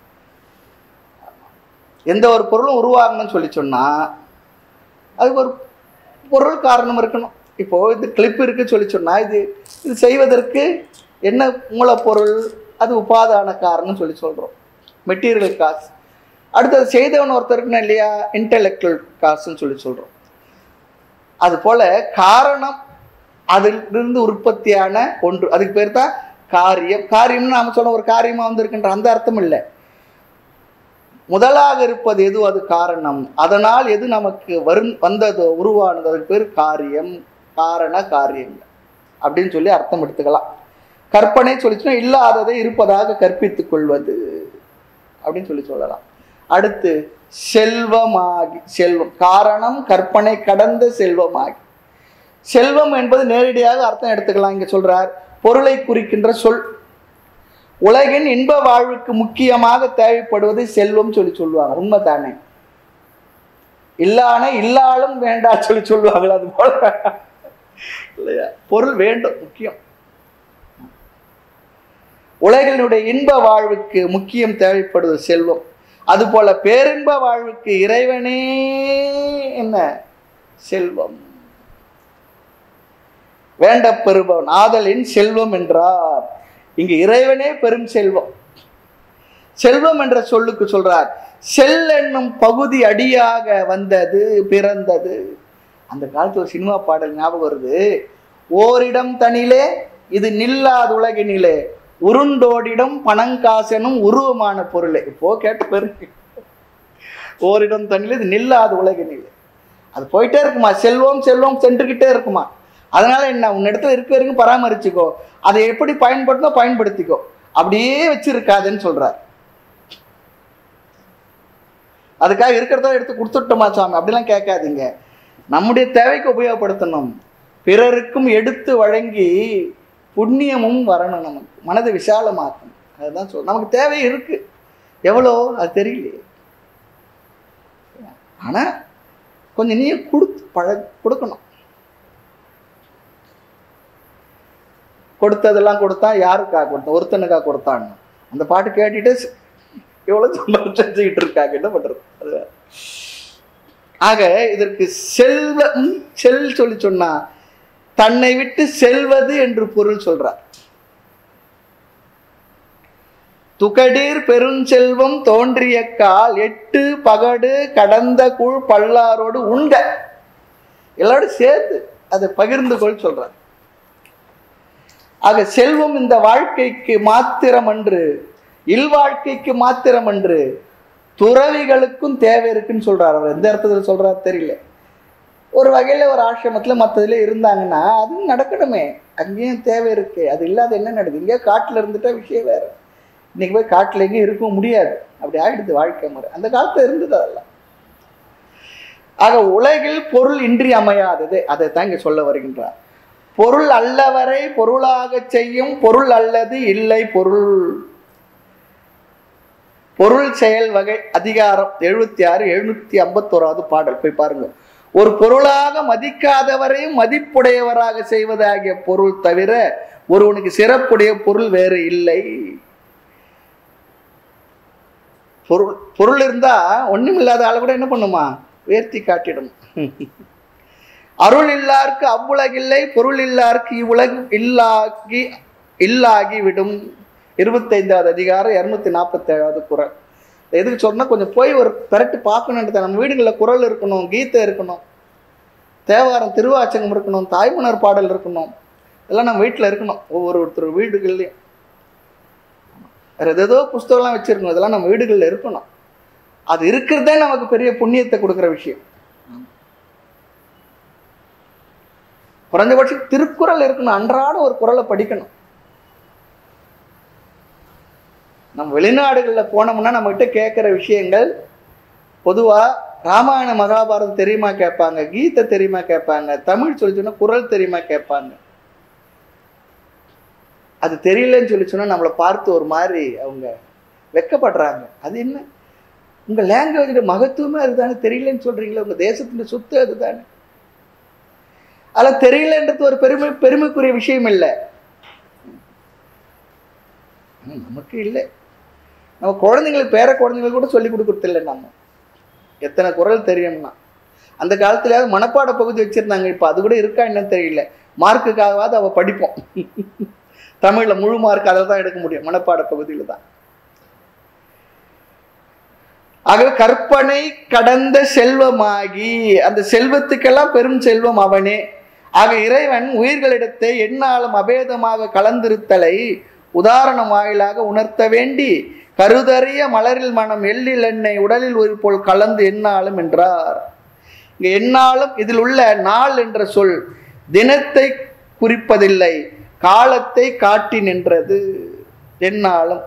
எந்த ஒரு பொருளும் உருவாகணும்னு சொல்லி சொன்னா அதுக்கு ஒரு பொருள் காரணம் இருக்கணும் இப்போ இது கிளிப் இருக்கு சொல்லி சொன்னா இது இது செய்வதற்கு என்ன மூலப்பொருள் அது உபாதான காரணம் சொல்லி சொல்றோம் மெட்டீரியல் காசு அடுத்தது செய்தவன் ஒருத்தருக்குன்னு இல்லையா இன்டெலெக்சுவல் காசுன்னு சொல்லி சொல்றோம் அது போல காரணம் அதிலிருந்து உற்பத்தியான ஒன்று அதுக்கு பேர் தான் காரியம் காரியம்னு நாம சொன்ன ஒரு காரியமா வந்திருக்கின்ற அந்த அர்த்தம் இல்லை முதலாக இருப்பது எது அது காரணம் அதனால் எது நமக்கு வரும் வந்ததோ உருவானதோ அதுக்கு பேர் காரியம் காரண காரியங்கள் அப்படின்னு சொல்லி அர்த்தம் எடுத்துக்கலாம் கற்பனை சொல்லிச்சுன்னா இல்லாததை இருப்பதாக கற்பித்துக் கொள்வது அப்படின்னு சொல்லி சொல்லலாம் அடுத்து செல்வமாகி செல்வம் காரணம் கற்பனை கடந்த செல்வமாகி செல்வம் என்பது நேரடியாக அர்த்தம் எடுத்துக்கலாம் இங்க சொல்றார் பொருளை குறிக்கின்ற சொல் உலகின் இன்ப வாழ்வுக்கு முக்கியமாக தேவைப்படுவது செல்வம் சொல்லி சொல்லுவாங்க உண்மைதானே இல்லான இல்லாலும் வேண்டா சொல்லி சொல்லுவாங்களா அது போல இல்லையா பொருள் வேண்டும் முக்கியம் உலகினுடைய இன்ப வாழ்வுக்கு முக்கியம் தேவைப்படுவது செல்வம் அதுபோல பேரின்ப வாழ்வுக்கு இறைவனே என்ன செல்வம் வேண்ட பெறுபவன் ஆதலின் செல்வம் என்றார் இங்கு இறைவனே பெரும் செல்வம் செல்வம் என்ற சொல்லுக்கு சொல்றார் செல் என்னும் பகுதி அடியாக வந்தது பிறந்தது அந்த காலத்து ஒரு சினிமா பாடல் ஞாபகம் வருது ஓரிடம் தனிலே இது நில்லாத உலகினிலே உருண்டோடிடம் பணங்காசனும் உருவமான பொருளே இப்போ கேட்ட பெருக்கு ஓரிடம் தனிலே இது நில்லாத உலகினிலே அது போயிட்டே இருக்குமா செல்வம் செல்வம் சென்றுக்கிட்டே இருக்குமா அதனால என்ன உன் இடத்துல இருக்க வரைக்கும் பராமரிச்சுக்கோ அதை எப்படி பயன்படுத்தோ பயன்படுத்திக்கோ அப்படியே வச்சிருக்காதுன்னு சொல்றார் அதுக்காக இருக்கிறத எடுத்து கொடுத்துட்டோமா சாமி அப்படிலாம் கேட்காதீங்க நம்முடைய தேவைக்கு உபயோகப்படுத்தணும் பிறருக்கும் எடுத்து வழங்கி புண்ணியமும் வரணும் நமக்கு மனதை விசாலமாக்கணும் அதுதான் சொல் நமக்கு தேவை இருக்கு எவ்வளோ அது தெரியலையே ஆனா கொஞ்சம் நீ கொடுத்து பழ கொடுக்கணும் கொடுத்ததெல்லாம் கொடுத்தா யாருக்காக கொடுத்தான் ஒருத்தனுக்காக கொடுத்தான்னு அந்த பாட்டு கேட்டுட்டு எவ்வளோ சம்பளம் செஞ்சுக்கிட்டு இருக்காங்க என்ன பண்றது அது வேற. ஆக இதற்கு செல்வம் செல் சொல்லி சொன்னா தன்னை விட்டு செல்வது என்று பொருள் சொல்றார் துகடீர் பெருஞ்செல்வம் தோன்றிய கால் எட்டு பகடு கடந்த கூழ் பல்லாரோடு உண்ட எல்லாரும் சேர்த்து அதை பகிர்ந்து கொள் சொல்றார் ஆக செல்வம் இந்த வாழ்க்கைக்கு மாத்திரம் அன்று இல்வாழ்க்கைக்கு மாத்திரம் அன்று துறவிகளுக்கும் தேவை இருக்குன்னு சொல்றாரு அவர் எந்த அர்த்தத்தில் சொல்றாரு தெரியல ஒரு வகையில ஒரு ஆசிரமத்துல மற்றதுல இருந்தாங்கன்னா அதுவும் நடக்கணுமே அங்கேயும் தேவை இருக்கு அது இல்லாத என்ன நடக்குது இங்கே காட்டுல இருந்துட்டா விஷயம் வேற இன்னைக்கு போய் காட்டுல எங்கேயும் இருக்கவும் முடியாது அப்படி ஆயிடுது வாழ்க்கை முறை அந்த காலத்துல இருந்தது அதெல்லாம் ஆக உலகில் பொருள் இன்றி அமையாதது அதை தான் இங்க சொல்ல வருகின்றார் பொருள் அல்லவரை பொருளாக செய்யும் பொருள் அல்லது இல்லை பொருள் பொருள் செயல் வகை அதிகாரம் எழுபத்தி ஆறு எழுநூத்தி ஐம்பத்தோராவது பாடல் போய் பாருங்க ஒரு பொருளாக மதிக்காதவரையும் மதிப்புடையவராக செய்வதாகிய பொருள் தவிர ஒருவனுக்கு சிறப்புடைய பொருள் வேறு இல்லை பொருள் பொருள் இருந்தா ஒண்ணும் இல்லாத ஆளு கூட என்ன பண்ணுமா உயர்த்தி காட்டிடும் அருள் இல்லார்க்கு அவ்வுலகில்லை பொருள் இல்லார்க்கு இவ்வுலகு இல்லாகி இல்லாகி விடும் இருபத்தைந்தாவது அதிகாரம் இரநூத்தி நாற்பத்தி ஏழாவது குரல் எதுக்கு சொன்னா கொஞ்சம் போய் ஒரு பெரட்டு பார்க்கணுன்றது நம்ம வீடுகளில் குரல் இருக்கணும் கீதை இருக்கணும் தேவாரம் திருவாச்சகம் இருக்கணும் தாய்மலர் பாடல் இருக்கணும் இதெல்லாம் நம்ம வீட்டில் இருக்கணும் ஒவ்வொரு ஒருத்தர் வீடுகள்லையும் வேற ஏதோ புஸ்தகம்லாம் வச்சிருக்கணும் இதெல்லாம் நம்ம வீடுகளில் இருக்கணும் அது இருக்கிறதே நமக்கு பெரிய புண்ணியத்தை கொடுக்குற விஷயம் குறைஞ்சபட்சம் திருக்குறள் இருக்கணும் அன்றாட ஒரு குறளை படிக்கணும் நம்ம வெளிநாடுகளில் போனோம்னா நம்மகிட்ட கேட்குற விஷயங்கள் பொதுவாக ராமாயண மகாபாரதம் தெரியுமா கேட்பாங்க கீதை தெரியுமா கேட்பாங்க தமிழ் சொல்லி சொன்னா குரல் தெரியுமா கேட்பாங்க அது தெரியலன்னு சொல்லி சொன்னா நம்மளை பார்த்து ஒரு மாதிரி அவங்க வெக்கப்படுறாங்க அது என்ன உங்க லாங்குவேஜோட மகத்துவமே அதுதானே தெரியலன்னு சொல்றீங்களே உங்க தேசத்தின் சொத்து அதுதானே அதில் தெரியலன்றது ஒரு பெருமை பெருமைக்குரிய விஷயம் இல்லை ஆனா, நமக்கு இல்லை நம்ம குழந்தைங்களுக்கு பேர குழந்தைங்களுக்கு கூட சொல்லி கொடுக்கறது இல்லை நம்ம எத்தனை குரல் தெரியும்னா அந்த காலத்துலயாவது மனப்பாட பகுதி வச்சிருந்தாங்க இப்போ அது கூட இருக்கா என்னன்னு தெரியல மார்க்குக்காகவாவது அவ படிப்போம் தமிழ்ல முழு மார்க் அதில் தான் எடுக்க முடியும் மனப்பாட பகுதியில் தான் ஆகவே கற்பனை கடந்த செல்வமாகி அந்த செல்வத்துக்கெல்லாம் பெரும் செல்வம் அவனே ஆக இறைவன் உயிர்களிடத்தை எந்நாளும் அபேதமாக கலந்திருத்தலை உதாரணம் வாயிலாக உணர்த்த வேண்டி கருதறிய மலரில் மனம் எள்ளில் எண்ணெய் உடலில் ஒரு போல் கலந்து எந்நாளும் என்றார் இங்க எந்நாளும் இதில் உள்ள நாள் என்ற சொல் தினத்தை குறிப்பதில்லை காலத்தை காட்டி நின்றது எந்நாளும்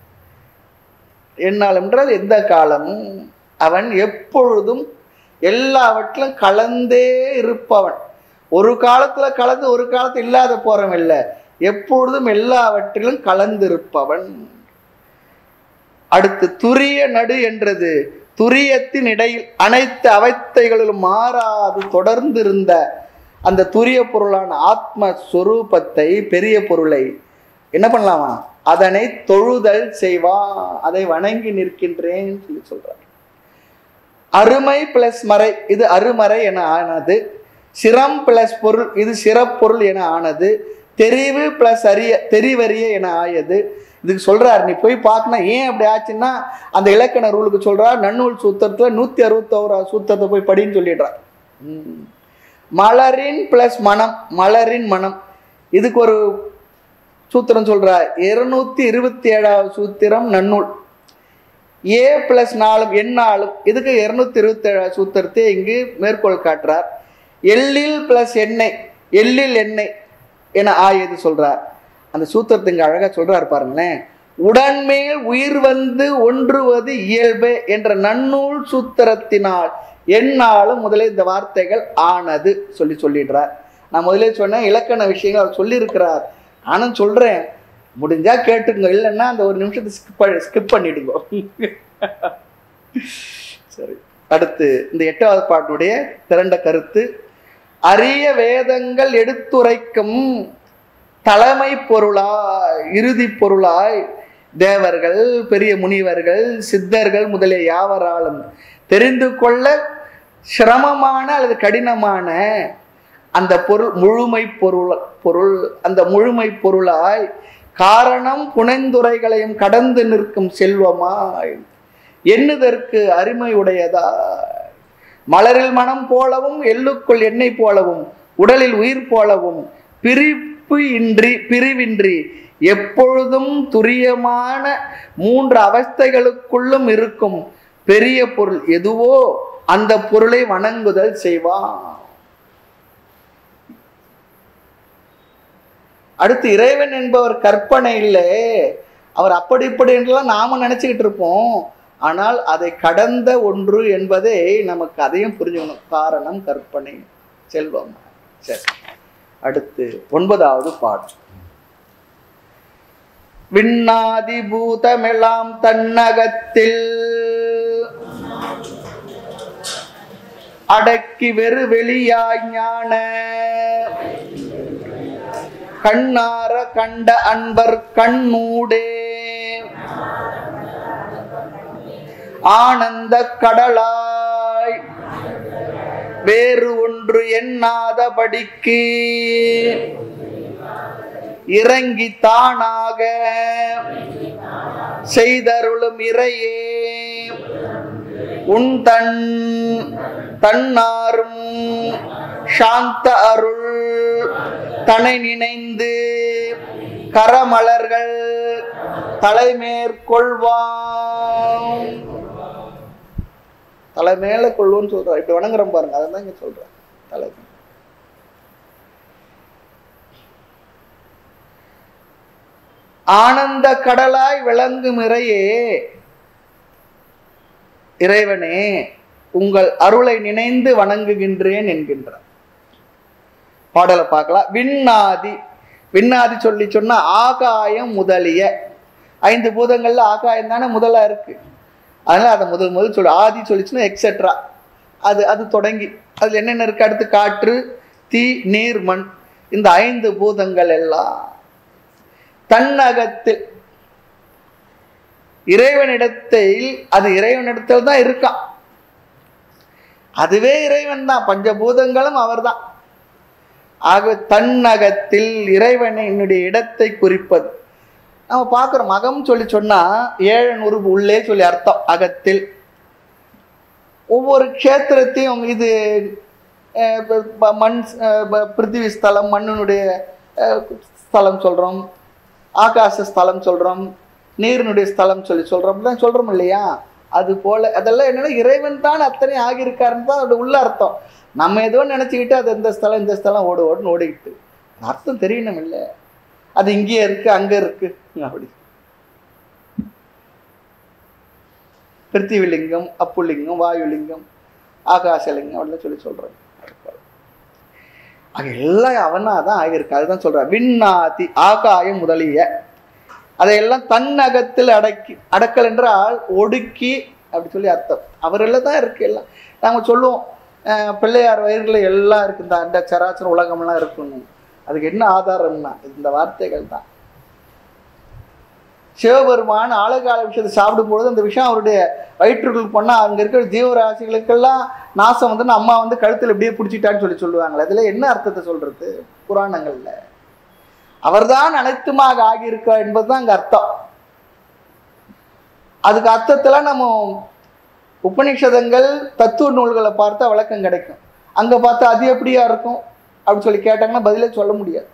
என்னால் என்றால் எந்த காலமும் அவன் எப்பொழுதும் எல்லாவற்றிலும் கலந்தே இருப்பவன் ஒரு காலத்துல கலந்து ஒரு காலத்துல இல்லாத போறவன் இல்லை எப்பொழுதும் எல்லாவற்றிலும் கலந்திருப்பவன் அடுத்து துரிய நடு என்றது துரியத்தின் இடையில் அனைத்து அவத்தைகளிலும் மாறாது தொடர்ந்து இருந்த அந்த துரிய பொருளான ஆத்ம ஸ்வரூபத்தை பெரிய பொருளை என்ன பண்ணலாமா அதனை தொழுதல் செய்வான் அதை வணங்கி நிற்கின்றேன் சொல்லி சொல்றார் அருமை பிளஸ் மறை இது அருமறை என ஆனது சிரம் பிளஸ் பொருள் இது சிறப்பொருள் என ஆனது தெரிவு பிளஸ் அறிய தெரிவறிய என ஆயது இதுக்கு சொல்றார் நீ போய் பார்க்கணும் ஏன் அப்படி ஆச்சுன்னா அந்த இலக்கண ரூலுக்கு சொல்றார் நன்னூல் சூத்திரத்துல நூத்தி அறுபத்தோராவது சூத்திரத்தை போய் படின்னு சொல்லிடுறார் ம். மலரின் பிளஸ் மனம் மலரின் மனம் இதுக்கு ஒரு சூத்திரம் சொல்றார் இருநூத்தி இருபத்தி ஏழாவது சூத்திரம் நன்னூல் ஏ பிளஸ் நாலும் எண்ணாலும் இதுக்கு இருநூத்தி இருபத்தி ஏழாவது சூத்திரத்தை இங்கு மேற்கோள் காட்டுறார் எள்ளில் பிளஸ் எண்ணெய் எள்ளில் எண்ணெய் என ஆயது சொல்றார் அந்த சூத்திரத்தை இங்க அழகா சொல்றாரு பாருங்களேன் உடன்மேல் உயிர் வந்து ஒன்றுவது இயல்பே என்ற நன்னூல் சூத்திரத்தினால் எந்நாளும் முதலே இந்த வார்த்தைகள் ஆனது சொல்லி சொல்லிடுறார் நான் முதலே சொன்னேன் இலக்கண விஷயங்கள் அவர் சொல்லியிருக்கிறார் நானும் சொல்றேன் முடிஞ்சா கேட்டுங்க இல்லைன்னா அந்த ஒரு நிமிஷத்தை ஸ்கிப் ஸ்கிப் பண்ணிடுங்க சரி அடுத்து இந்த எட்டாவது பாட்டுடைய திரண்ட கருத்து அரிய வேதங்கள் எடுத்துரைக்கும் தலைமை பொருளாய் இறுதி பொருளாய் தேவர்கள் பெரிய முனிவர்கள் சித்தர்கள் முதலிய யாவராலும் தெரிந்து கொள்ள சிரமமான அல்லது கடினமான அந்த பொருள் முழுமை பொருள் பொருள் அந்த முழுமை பொருளாய் காரணம் புனைந்துரைகளையும் கடந்து நிற்கும் செல்வமாய் எண்ணுதற்கு அருமையுடையதா மலரில் மனம் போலவும் எள்ளுக்குள் எண்ணெய் போலவும் உடலில் உயிர் போலவும் பிரிப்பு இன்றி பிரிவின்றி எப்பொழுதும் துரியமான மூன்று அவஸ்தைகளுக்குள்ளும் இருக்கும் பெரிய பொருள் எதுவோ அந்த பொருளை வணங்குதல் செய்வான் அடுத்து இறைவன் என்பவர் கற்பனை இல்லை அவர் அப்படி இப்படி என்றெல்லாம் நாம நினைச்சுக்கிட்டு இருப்போம் ஆனால் அதை கடந்த ஒன்று என்பதை நமக்கு அதையும் புரிஞ்சுக்கணும் காரணம் கற்பனை செல்வம் சரி அடுத்து ஒன்பதாவது பாடல் விண்ணாதி பூதமெல்லாம் தன்னகத்தில் அடக்கி வெறு வெளியாய் ஞான கண்ணார கண்ட அன்பர் கண்ணூடே ஆனந்த கடலாய் வேறு ஒன்று எண்ணாதபடிக்கு இறங்கி தானாக செய்தருளும் இறையே உன் தன் தன்னாரும் சாந்த அருள் தனை நினைந்து கரமலர்கள் தலைமேற்கொள்வான் தலைமேல கொள்வோன்னு சொல்றார் இப்படி வணங்குறோம் பாருங்க அதை தான் இங்க சொல்றேன் தலை ஆனந்த கடலாய் விளங்கும் இறையே இறைவனே உங்கள் அருளை நினைந்து வணங்குகின்றேன் என்கின்றார் பாடலை பார்க்கலாம் விண்ணாதி விண்ணாதி சொல்லி சொன்னா ஆகாயம் முதலிய ஐந்து பூதங்கள்ல ஆகாயம் தானே முதலா இருக்கு அதனால அதை முதல் முதல் சொல்லு ஆதி சொல்லிச்சுன்னா எக்ஸெட்ரா அது அது தொடங்கி அதுல என்னென்ன இருக்கு அடுத்து காற்று தீ நீர் மண் இந்த ஐந்து பூதங்கள் எல்லாம் தன்னகத்தில் இறைவனிடத்தில் அது இறைவனிடத்தில் தான் இருக்கான் அதுவே இறைவன் தான் பஞ்சபூதங்களும் அவர்தான் ஆக தன்னகத்தில் இறைவனை என்னுடைய இடத்தை குறிப்பது நம்ம பார்க்குறோம் அகம் சொல்லி சொன்னா ஏழன் உருவு உள்ளே சொல்லி அர்த்தம் அகத்தில் ஒவ்வொரு க்ஷேத்திரத்தையும் இது அஹ், ப- ப- மண் அஹ், ப- பிருத்திவி ஸ்தலம் மண்ணினுடைய அஹ், ஸ்தலம் சொல்றோம் ஆகாச ஸ்தலம் சொல்றோம் நீரினுடைய ஸ்தலம் சொல்லி சொல்றோம் தான் சொல்றோம் இல்லையா அது போல அதெல்லாம் என்னன்னா இறைவன் தான் அத்தனை ஆகியிருக்காருன்னு தான் அதோட உள்ள அர்த்தம் நம்ம ஏதோ நினைச்சுக்கிட்டு அது இந்த ஸ்தலம் இந்த ஸ்தலம் ஓடு ஓடுன்னு ஓடிக்கிட்டு அர்த்தம் தெரியணும் இல்லை அது இங்கேயே இருக்கு அங்க இருக்கு அப்படி பிருத்திவிலிங்கம் அப்புலிங்கம் வாயுலிங்கம் ஆகாசலிங்கம் அப்படிலாம் சொல்லி சொல்றாங்க அங்க எல்லாம் அவனா தான் ஆகியிருக்கு அதுதான் சொல்றான் விண்ணாதி ஆகாயம் முதலிய அதையெல்லாம் தன்னகத்தில் அடக்கி அடக்கல் என்றால் ஒடுக்கி அப்படி சொல்லி அர்த்தம் அவரெல்லாம் தான் இருக்கு எல்லாம் நாம சொல்லுவோம் அஹ், பிள்ளையார் வயிறுல எல்லாம் இருக்கு இந்த அண்ட சராச்சர உலகம்லாம் இருக்கணும் அதுக்கு என்ன ஆதாரம்னா இந்த வார்த்தைகள் தான் சிவபெருமான் ஆழகால விஷயத்தை சாப்பிடும்பொழுது அந்த விஷயம் அவருடைய வயிற்றுக்குள் போனால் அங்கே இருக்கிற ஜீவராசிகளுக்கெல்லாம் நாசம் வந்து அம்மா வந்து கழுத்தில் இப்படியே பிடிச்சிட்டான்னு சொல்லி சொல்லுவாங்களே அதில் என்ன அர்த்தத்தை சொல்றது புராணங்கள்ல அவர்தான் அனைத்துமாக ஆகியிருக்கார் என்பதுதான் அங்க அர்த்தம் அதுக்கு அர்த்தத்துல நம்ம உபநிஷதங்கள் தத்துவ நூல்களை பார்த்தா விளக்கம் கிடைக்கும் அங்க பார்த்தா அது எப்படியா இருக்கும் அப்படின்னு சொல்லி கேட்டாங்கன்னா பதிலே சொல்ல முடியாது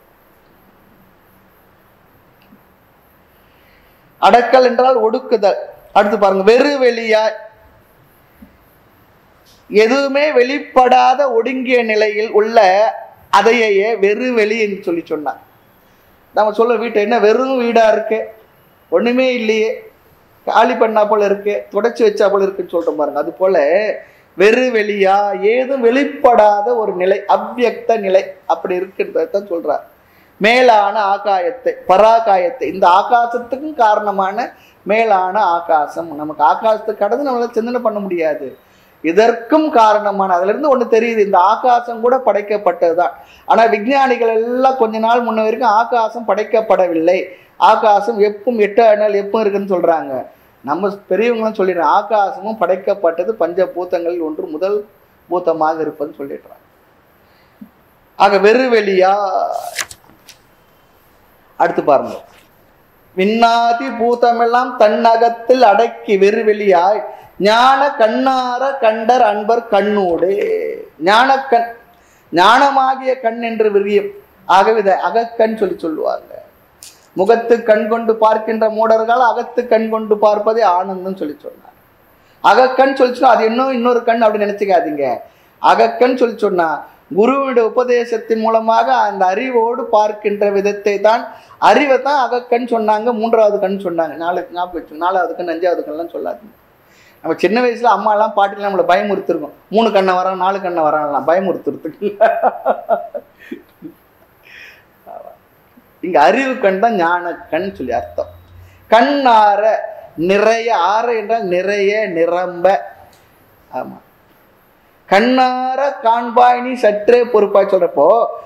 அடக்கல் என்றால் ஒடுக்குதல் அடுத்து பாருங்க வெறு வெளியாய் எதுவுமே வெளிப்படாத ஒடுங்கிய நிலையில் உள்ள அதையே வெறு வெளி என்று சொல்லி சொன்னார் நம்ம சொல்ல வீட்டை என்ன வெறும் வீடா இருக்கு ஒண்ணுமே இல்லையே காலி பண்ணா போல இருக்கு துடைச்சி வச்சா போல இருக்குன்னு சொல்றோம் பாருங்க அது போல வெறு வெளியா ஏதும் வெளிப்படாத ஒரு நிலை அவ்வியக்த நிலை அப்படி இருக்குன்றதான் சொல்றார் மேலான ஆகாயத்தை பராகாயத்தை இந்த ஆகாசத்துக்கும் காரணமான மேலான ஆகாசம் நமக்கு ஆகாசத்தை கடந்து நம்மளால சிந்தனை பண்ண முடியாது இதற்கும் காரணமான அதுல இருந்து ஒண்ணு தெரியுது இந்த ஆகாசம் கூட படைக்கப்பட்டதுதான் ஆனா விஞ்ஞானிகள் எல்லாம் கொஞ்ச நாள் முன்ன வரைக்கும் ஆகாசம் படைக்கப்படவில்லை ஆகாசம் எப்பவும் எட்டு நாள் எப்பவும் இருக்குன்னு சொல்றாங்க நம்ம பெரியவங்களும் சொல்லிடுறாங்க ஆகாசமும் படைக்கப்பட்டது பஞ்ச பூத்தங்களில் ஒன்று முதல் பூத்தமாக இருப்பதுன்னு சொல்லிடுறாங்க ஆக வெறுவெளியா அடுத்து பாருங்க விண்ணாதி பூதமெல்லாம் தன்னகத்தில் அடக்கி வெறுவெளியாய் ஞான கண்ணார கண்டர் அன்பர் கண்ணோடு ஞானக்கண் ஞானமாகிய கண் என்று விரியும் ஆகவே இதை அகக்கண் சொல்லி சொல்லுவாங்க முகத்து கண் கொண்டு பார்க்கின்ற மூடர்கள் அகத்து கண் கொண்டு பார்ப்பதே ஆனந்தம் சொல்லி சொன்னார் அகக்கண் சொல்லி சொன்னா அது இன்னும் இன்னொரு கண் அப்படி நினைச்சுக்காதீங்க அகக்கண் சொல்லி சொன்னா குருவினுடைய உபதேசத்தின் மூலமாக அந்த அறிவோடு பார்க்கின்ற விதத்தை தான் அறிவை தான் அகக்கண் சொன்னாங்க மூன்றாவது கண் சொன்னாங்க நாலு ஞாபகம் வச்சு நாலாவது கண் அஞ்சாவது கண்லாம் சொல்லாதீங்க நம்ம சின்ன வயசுல அம்மா எல்லாம் பாட்டிலாம் நம்மளை பயமுறுத்திருக்கோம் மூணு கண்ணை வரான் நாலு கண்ணை வரான்லாம் பயமுறுத்துறதுக்கு இங்க அறிவு கண் தான் ஞான கண் சொல்லி அர்த்தம் கண்ணார நிறைய ஆற என்றால் நிறைய நிரம்ப ஆமா கண்ணார காண்பாய் நீ சற்றே பொறுப்பாய் சொல்றப்போ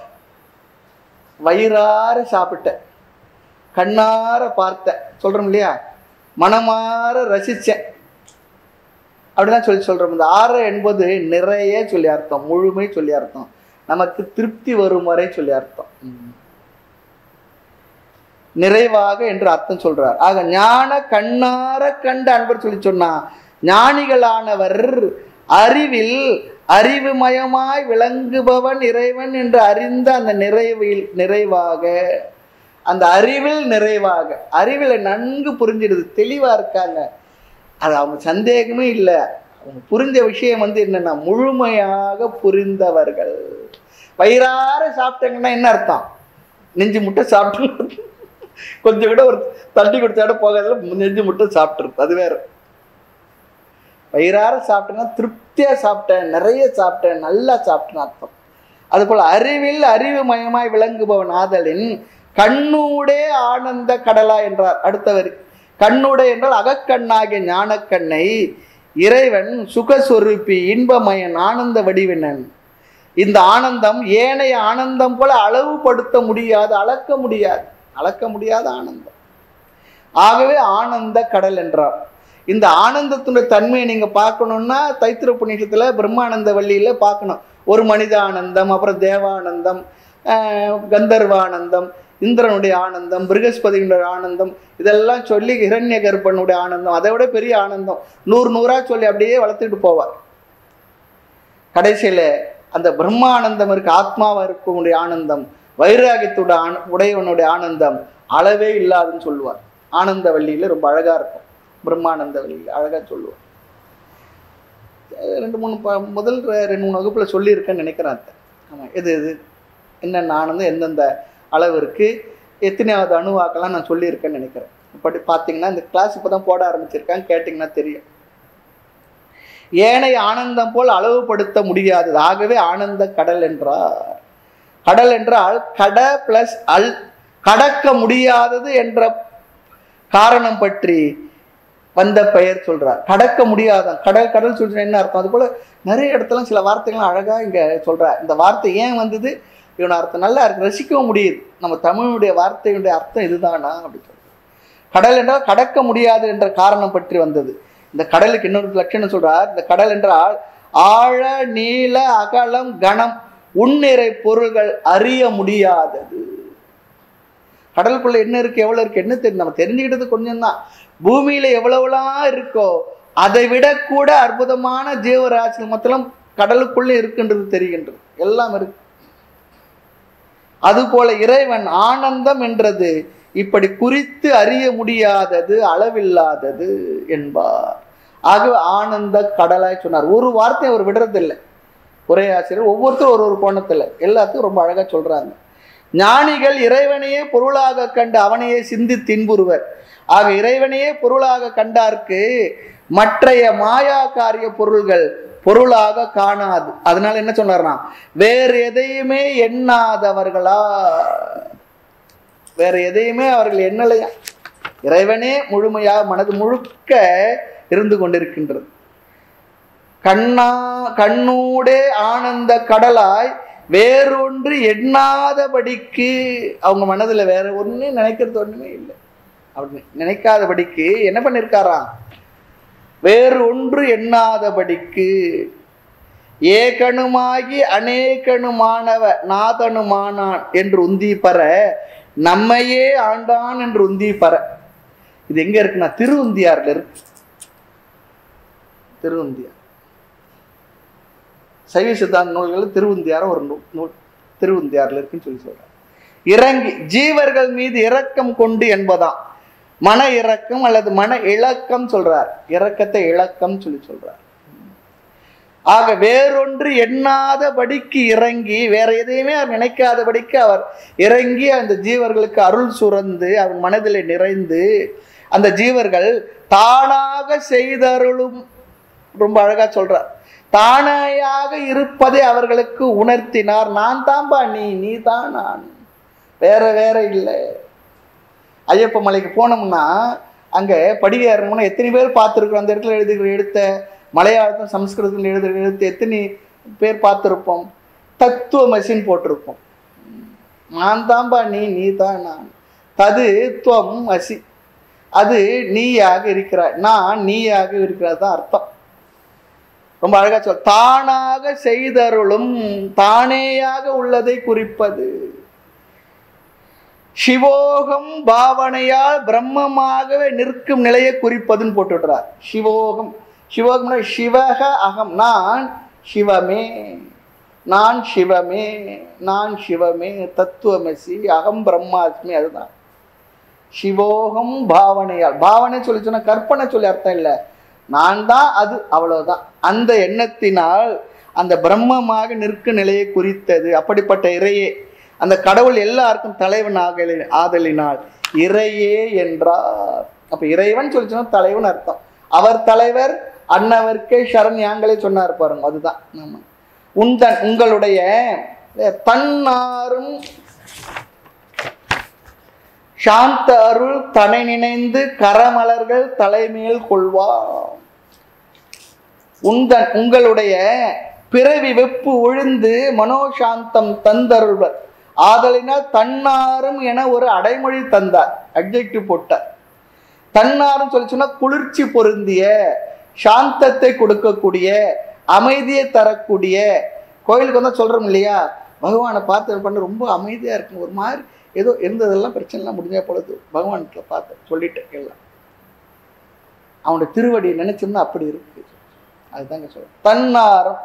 வயிறார சாப்பிட்ட கண்ணார பார்த்த சொல்றோம் இல்லையா மனமாற ரசிச்சேன் அப்படிதான் சொல்லி சொல்றோம் இந்த ஆற என்பது நிறைய சொல்லி அர்த்தம் முழுமை சொல்லி அர்த்தம் நமக்கு திருப்தி வரும் வரை சொல்லி அர்த்தம் ம். நிறைவாக என்று அர்த்தம் சொல்றார் ஆக ஞான கண்ணார கண்ட அன்பர் சொல்லி சொன்னா ஞானிகளானவர் அறிவில் அறிவுமயமாய் விளங்குபவன் இறைவன் என்று அறிந்த அந்த நிறைவில் நிறைவாக அந்த அறிவில் நிறைவாக அறிவில் நன்கு புரிஞ்சிடுது தெளிவா இருக்காங்க அது அவங்க சந்தேகமே இல்லை அவங்க புரிஞ்ச விஷயம் வந்து என்னன்னா முழுமையாக புரிந்தவர்கள் வயிறார சாப்பிட்டாங்கன்னா என்ன அர்த்தம் நெஞ்சு முட்டை சாப்பிட்டு கொஞ்சம் கூட ஒரு தள்ளி கொடுத்தாட போகாதுல நெஞ்சு முட்டை சாப்பிட்டுருக்கு அது வேற வயிறார சாப்பிட்டேன்னா திருப்தியா சாப்பிட்டேன் நிறைய சாப்பிட்டேன் நல்லா சாப்பிட்டேன்னு அர்த்தம் அதுபோல் அறிவில் அறிவு மயமாய் விளங்குபவன் ஆதலின் கண்ணூடே ஆனந்த கடலா என்றார் அடுத்தவர் கண்ணுடே என்றால் அகக்கண்ணாகிய ஞானக்கண்ணை இறைவன் சுகஸ்வரூபி இன்பமயன் ஆனந்த வடிவினன் இந்த ஆனந்தம் ஏனைய ஆனந்தம் போல அளவுபடுத்த முடியாது அளக்க முடியாது அளக்க முடியாத ஆனந்தம் ஆகவே ஆனந்த கடல் என்றார் இந்த ஆனந்தத்தினுடைய தன்மையை நீங்க பார்க்கணும்னா தைத்திர புண்ணியத்துல பிரம்மானந்த வள்ளியில பார்க்கணும் ஒரு மனித ஆனந்தம் அப்புறம் தேவானந்தம் ஆஹ் கந்தர்வானந்தம் இந்திரனுடைய ஆனந்தம் பிருகஸ்பதியினுடைய ஆனந்தம் இதெல்லாம் சொல்லி ஹிரண்ய கர்ப்பனுடைய ஆனந்தம் அதை விட பெரிய ஆனந்தம் நூறு நூறா சொல்லி அப்படியே வளர்த்துட்டு போவார் கடைசியில அந்த பிரம்மானந்தம் இருக்கு ஆத்மாவா இருக்கக்கூடிய ஆனந்தம் வைராகியத்தோட ஆன உடையவனுடைய ஆனந்தம் அளவே இல்லாதுன்னு சொல்லுவார் ஆனந்த வள்ளியில ரொம்ப அழகா இருக்கும் பிரம்மானந்த வள்ளியில அழகா சொல்லுவார் அஹ் ரெண்டு மூணு ப- முதல் ரெ- ரெண்டு மூணு வகுப்புல சொல்லியிருக்கேன்னு நினைக்கிறேன் அத்தை ஆமா எது எது என்னென்ன ஆனந்தம் எந்தெந்த அளவு இருக்கு எத்தனையாவது அணுவாக்கெல்லாம் நான் சொல்லியிருக்கேன்னு நினைக்கிறேன் இப்படி பார்த்தீங்கன்னா இந்த கிளாஸ் இப்போ தான் போட ஆரம்பிச்சிருக்காங்க கேட்டிங்கன்னா தெரியும் ஏனைய ஆனந்தம் போல் அளவுபடுத்த முடியாதது ஆகவே ஆனந்த கடல் என்றார் கடல் என்றால் கட பிளஸ் அல் கடக்க முடியாதது என்ற காரணம் பற்றி வந்த பெயர் சொல்றார் கடக்க முடியாதான் கடல் கடல் சொல்ற என்ன அர்த்தம் அது போல நிறைய இடத்துல சில வார்த்தைகள்லாம் அழகா இங்க சொல்றார் இந்த வார்த்தை ஏன் வந்தது இவன் அர்த்தம் நல்லா இருக்கு ரசிக்கவும் முடியுது நம்ம தமிழுடைய வார்த்தையுடைய அர்த்தம் இதுதானா அப்படி சொல்றார் கடல் என்றால் கடக்க முடியாது என்ற காரணம் பற்றி வந்தது இந்த கடலுக்கு இன்னொரு லட்சணம் சொல்றார் இந்த கடல் என்றால் ஆழ நீள அகலம் கணம் உன்னிறை பொருள்கள் அறிய முடியாதது கடலுக்குள்ள என்ன இருக்கு எவ்வளவு இருக்கு என்ன தெரியும் நம்ம தெரிஞ்சுக்கிட்டது கொஞ்சம் தான் பூமியில எவ்வளவுலாம் இருக்கோ அதை விட கூட அற்புதமான ஜீவராசிகள் மொத்தம் கடலுக்குள்ள இருக்குன்றது தெரிகின்றது எல்லாம் இருக்கு அதுபோல இறைவன் ஆனந்தம் என்றது இப்படி குறித்து அறிய முடியாதது அளவில்லாதது என்பார் ஆகவே ஆனந்த கடலாய் சொன்னார் ஒரு வார்த்தை அவர் விடுறதில்லை ஒரே ஆசிரியர் ஒவ்வொருத்தரும் ஒரு ஒரு கோணத்துல எல்லாத்துக்கும் ரொம்ப அழகா சொல்றாங்க ஞானிகள் இறைவனையே பொருளாக கண்டு அவனையே சிந்தி தின்புறுவர் ஆக இறைவனையே பொருளாக கண்டார்க்கு மற்றைய மாயா காரிய பொருள்கள் பொருளாக காணாது அதனால என்ன சொன்னார்னா வேறு எதையுமே எண்ணாதவர்களா வேற எதையுமே அவர்கள் எண்ணலையா இறைவனே முழுமையா மனது முழுக்க இருந்து கொண்டிருக்கின்றது கண்ணா கண்ணூடே ஆனந்த கடலாய் வேறொன்று எண்ணாதபடிக்கு அவங்க மனதுல வேற ஒண்ணு நினைக்கிறது ஒண்ணுமே இல்லை அப்படி நினைக்காதபடிக்கு என்ன பண்ணிருக்காராம் வேறு ஒன்று எண்ணாதபடிக்கு ஏகனுமாகி அநேகனுமானவ நாதனுமானான் என்று உந்தி பர நம்மையே ஆண்டான் என்று உந்தி பர இது எங்க இருக்குன்னா திருவுந்தியார்ல இருக்கு திருவுந்தியார் சைவ சித்தாந்த நூல்கள் திருவுந்தியாரம் ஒரு நூல் நூல் திருவுந்தியார்ல இருக்குன்னு சொல்லி சொல்றார் இறங்கி ஜீவர்கள் மீது இரக்கம் கொண்டு என்பதாம் மன இறக்கம் அல்லது மன இளக்கம் சொல்றார் இறக்கத்தை இளக்கம் சொல்லி சொல்றார் ஆக வேறொன்று எண்ணாதபடிக்கு இறங்கி வேற எதையுமே அவர் நினைக்காதபடிக்கு அவர் இறங்கி அந்த ஜீவர்களுக்கு அருள் சுரந்து அவர் மனதிலே நிறைந்து அந்த ஜீவர்கள் தானாக செய்தருளும் ரொம்ப அழகா சொல்றார் தானாயாக இருப்பதை அவர்களுக்கு உணர்த்தினார் நான் தான்பா நீ நீ தான் நான் வேற வேற இல்லை ஐயப்ப மலைக்கு போனோம்னா அங்கே படிக்க ஏறணும்னா எத்தனை பேர் பார்த்துருக்கோம் அந்த இடத்துல எழுதுகிற எடுத்த மலையாளத்தும் சம்ஸ்கிருதத்தில் எழுதுகிற எழுத்து எத்தனை பேர் பார்த்துருப்போம் தத்துவ மசின் போட்டிருப்போம் நான் தான்பா நீ நீ தான் நான் தது துவம் அசி அது நீயாக இருக்கிறாய் நான் நீயாக இருக்கிறது தான் அர்த்தம் ரொம்ப அழகா சொல் தானாக செய்தருளும் தானேயாக உள்ளதை குறிப்பது சிவோகம் பாவனையால் பிரம்மமாகவே நிற்கும் நிலையை குறிப்பதுன்னு போட்டுடுறார் சிவோகம் சிவோகம்னா சிவக அகம் நான் சிவமே நான் சிவமே நான் சிவமே தத்துவமசி அகம் பிரம்மாஸ்மி அதுதான் சிவோகம் பாவனையால் பாவனை சொல்லி சொன்னா கற்பனை சொல்லி அர்த்தம் இல்லை நான் தான் அது அவ்வளவுதான் அந்த எண்ணத்தினால் அந்த பிரம்மமாக நிற்கும் நிலையை குறித்தது அப்படிப்பட்ட இறையே அந்த கடவுள் எல்லாருக்கும் தலைவன் ஆகலி ஆதலினால் இறையே என்றார் அப்ப இறைவன் சொல்லி சொன்னா தலைவன் அர்த்தம் அவர் தலைவர் அன்னவர்க்கே சரண் யாங்களே சொன்னார் பாருங்க அதுதான் நம்ம உந்தன் உங்களுடைய தன்னாரும் சாந்த அருள் தனை நினைந்து கரமலர்கள் தலைமேல் கொள்வார் உந்தன் உங்களுடைய பிறவி வெப்பு ஒழிந்து மனோசாந்தம் தந்தருள்வர் ஆதலினால் தன்னாரும் என ஒரு அடைமொழி தந்தார் அப்ஜெக்டிவ் போட்டார் தன்னாரும் சொல்லி சொன்னா குளிர்ச்சி பொருந்திய சாந்தத்தை கொடுக்கக்கூடிய அமைதியை தரக்கூடிய கோயிலுக்கு வந்தா சொல்றோம் இல்லையா பகவானை பார்த்து பண்ண ரொம்ப அமைதியா இருக்கும் ஒரு மாதிரி ஏதோ இருந்ததெல்லாம் பிரச்சனைலாம் முடிஞ்ச பொழுது பகவான்கிட்ட பார்த்து சொல்லிட்டேன் எல்லாம் அவனோட திருவடியை நினைச்சோம்னா அப்படி இருக்கு அதுதாங்க சொல்றேன் தன்னாரம்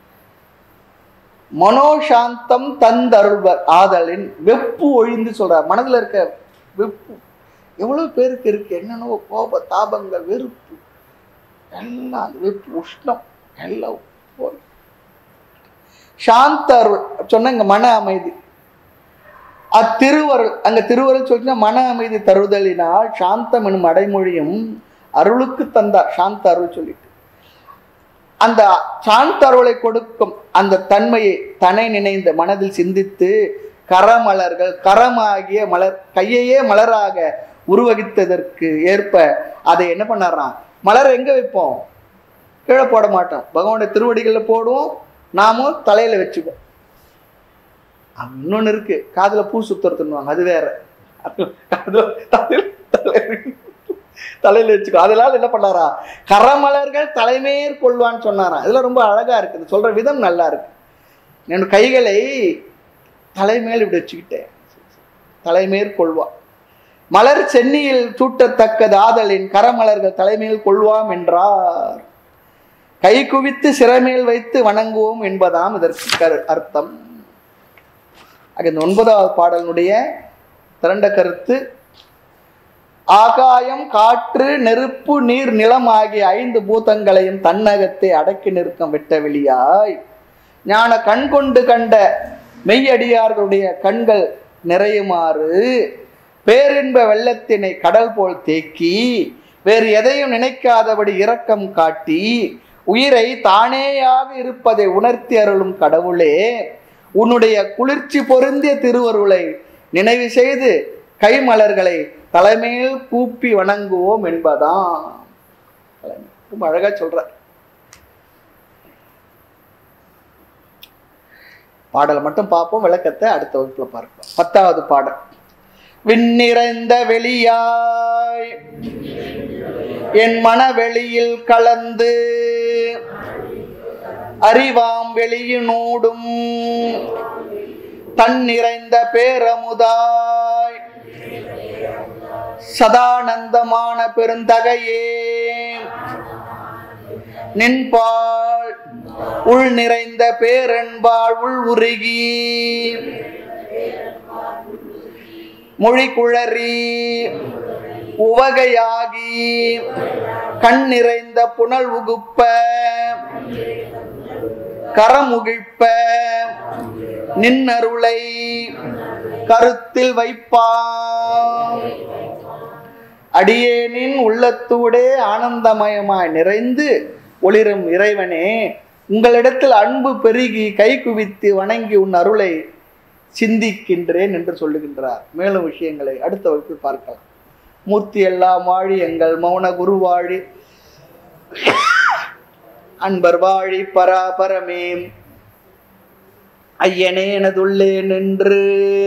மனோசாந்தம் தந்தருள்வர் ஆதலின் வெப்பு ஒழிந்து சொல்றார் மனதில் இருக்க வெப்பு எவ்வளவு பேருக்கு இருக்கு என்னென்னவோ கோப தாபங்கள் வெறுப்பு எல்லாம் அந்த வெப்பு உஷ்ணம் எல்லாம் போய் சாந்த அருள் சொன்ன இங்க மன அமைதி அத்திருவருள் அங்க திருவருள் சொல்லினா மன அமைதி தருதலினால் சாந்தம் எனும் அடைமொழியும் அருளுக்கு தந்தார் சாந்த அருள் சொல்லிட்டு அந்த சாந்த அருளை கொடுக்கும் அந்த தன்மையை தனை நினைந்த மனதில் சிந்தித்து கரமலர்கள் கரமாகிய மலர் கையையே மலராக உருவகித்ததற்கு ஏற்ப அதை என்ன பண்ணாராம் மலர் எங்க வைப்போம் கீழே போட மாட்டோம் பகவானுடைய திருவடிகளில் போடுவோம் நாமும் தலையில வச்சுப்போம் இன்னொன்று இருக்கு காதுல பூ சுத்துறதுன்னுவாங்க அது வேற அது காதுல தலையில தலையில தலையில வச்சுக்கோ அதெல்லாம் என்ன பண்ணாரா கரமலர்கள் தலைமேற் கொள்வான்னு சொன்னாராம் இதெல்லாம் ரொம்ப அழகா இருக்குது சொல்ற விதம் நல்லா இருக்கு என் கைகளை தலைமேல் இப்படி வச்சுக்கிட்டேன் தலைமேற் கொள்வா மலர் சென்னியில் சூட்டத்தக்கது ஆதலின் கரமலர்கள் தலைமையில் கொள்வாம் என்றார் கை குவித்து சிறமேல் வைத்து வணங்குவோம் என்பதாம் இதற்கு கரு அர்த்தம் ஆக இந்த ஒன்பதாவது பாடலினுடைய திரண்ட கருத்து ஆகாயம் காற்று நெருப்பு நீர் நிலம் ஆகிய ஐந்து பூதங்களையும் தன்னகத்தை அடக்கி நிற்கும் வெட்ட வெளியாய் ஞான கண் கொண்டு கண்ட மெய்யடியார்களுடைய கண்கள் நிறையுமாறு பேரின்ப வெள்ளத்தினை கடல் போல் தேக்கி வேறு எதையும் நினைக்காதபடி இரக்கம் காட்டி உயிரை தானேயாக இருப்பதை உணர்த்தி அருளும் கடவுளே உன்னுடைய குளிர்ச்சி பொருந்திய திருவருளை நினைவு செய்து கைமலர்களை தலைமையில் கூப்பி வணங்குவோம் என்பதான் ரொம்ப அழகா சொல்ற பாடலை மட்டும் பார்ப்போம் விளக்கத்தை அடுத்த வகுப்புல பார்க்கலாம் பத்தாவது பாடல் விண்ணிறைந்த வெளியாய் என் மனவெளியில் கலந்து அறிவாம் வெளியினூடும் தன் நிறைந்த பேரமுதாய் சதானந்தமான பெருந்தகையே நின்பால் உள் நிறைந்த பேரன்பால் உள் உருகி மொழி குழறி உவகையாகி கண் நிறைந்த புனல் உகுப்ப கரமுகிழ்ப்ப நின்னருளை கருத்தில் வைப்பான் அடியேனின் உள்ளத்தூடே ஆனந்தமயமாய் நிறைந்து ஒளிரும் இறைவனே உங்களிடத்தில் அன்பு பெருகி கை குவித்து வணங்கி உன் அருளை சிந்திக்கின்றேன் என்று சொல்லுகின்றார் மேலும் விஷயங்களை அடுத்த வகுப்பில் பார்க்கலாம் மூர்த்தி எல்லாம் வாழி எங்கள் மௌன குரு வாழி அன்பர் வாழி பராபரமே ஐயனே எனதுள்ளே நின்று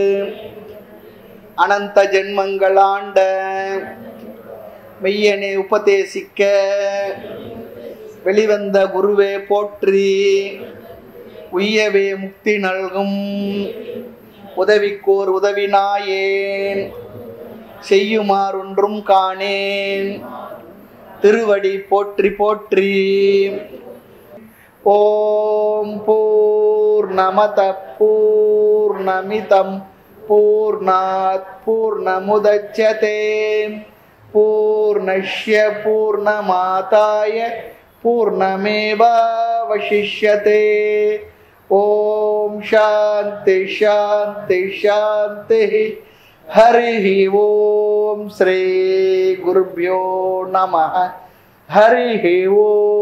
அனந்த ஜென்மங்கள் ஆண்ட மெய்யனே உபதேசிக்க வெளிவந்த குருவே போற்றி உய்யவே முக்தி நல்கும் உதவிக்கோர் உதவினாயேன் செய்யுமாறொன்றும் காணேன் திருவடி போற்றி போற்றி ஓம் பூர்ணமத பூர்ணமிதம் பூர்ணாத் பூர்ணமுதச்சதே பூர்ணஷ்ய பூர்ணமாதாய பூர்ணமேவாவசிஷ்யதே ஓம் சாந்தி சாந்தி சாந்தி ஹரி ஓம் ஸ்ரீ குருभ्यो நமः ஹரி ஓம்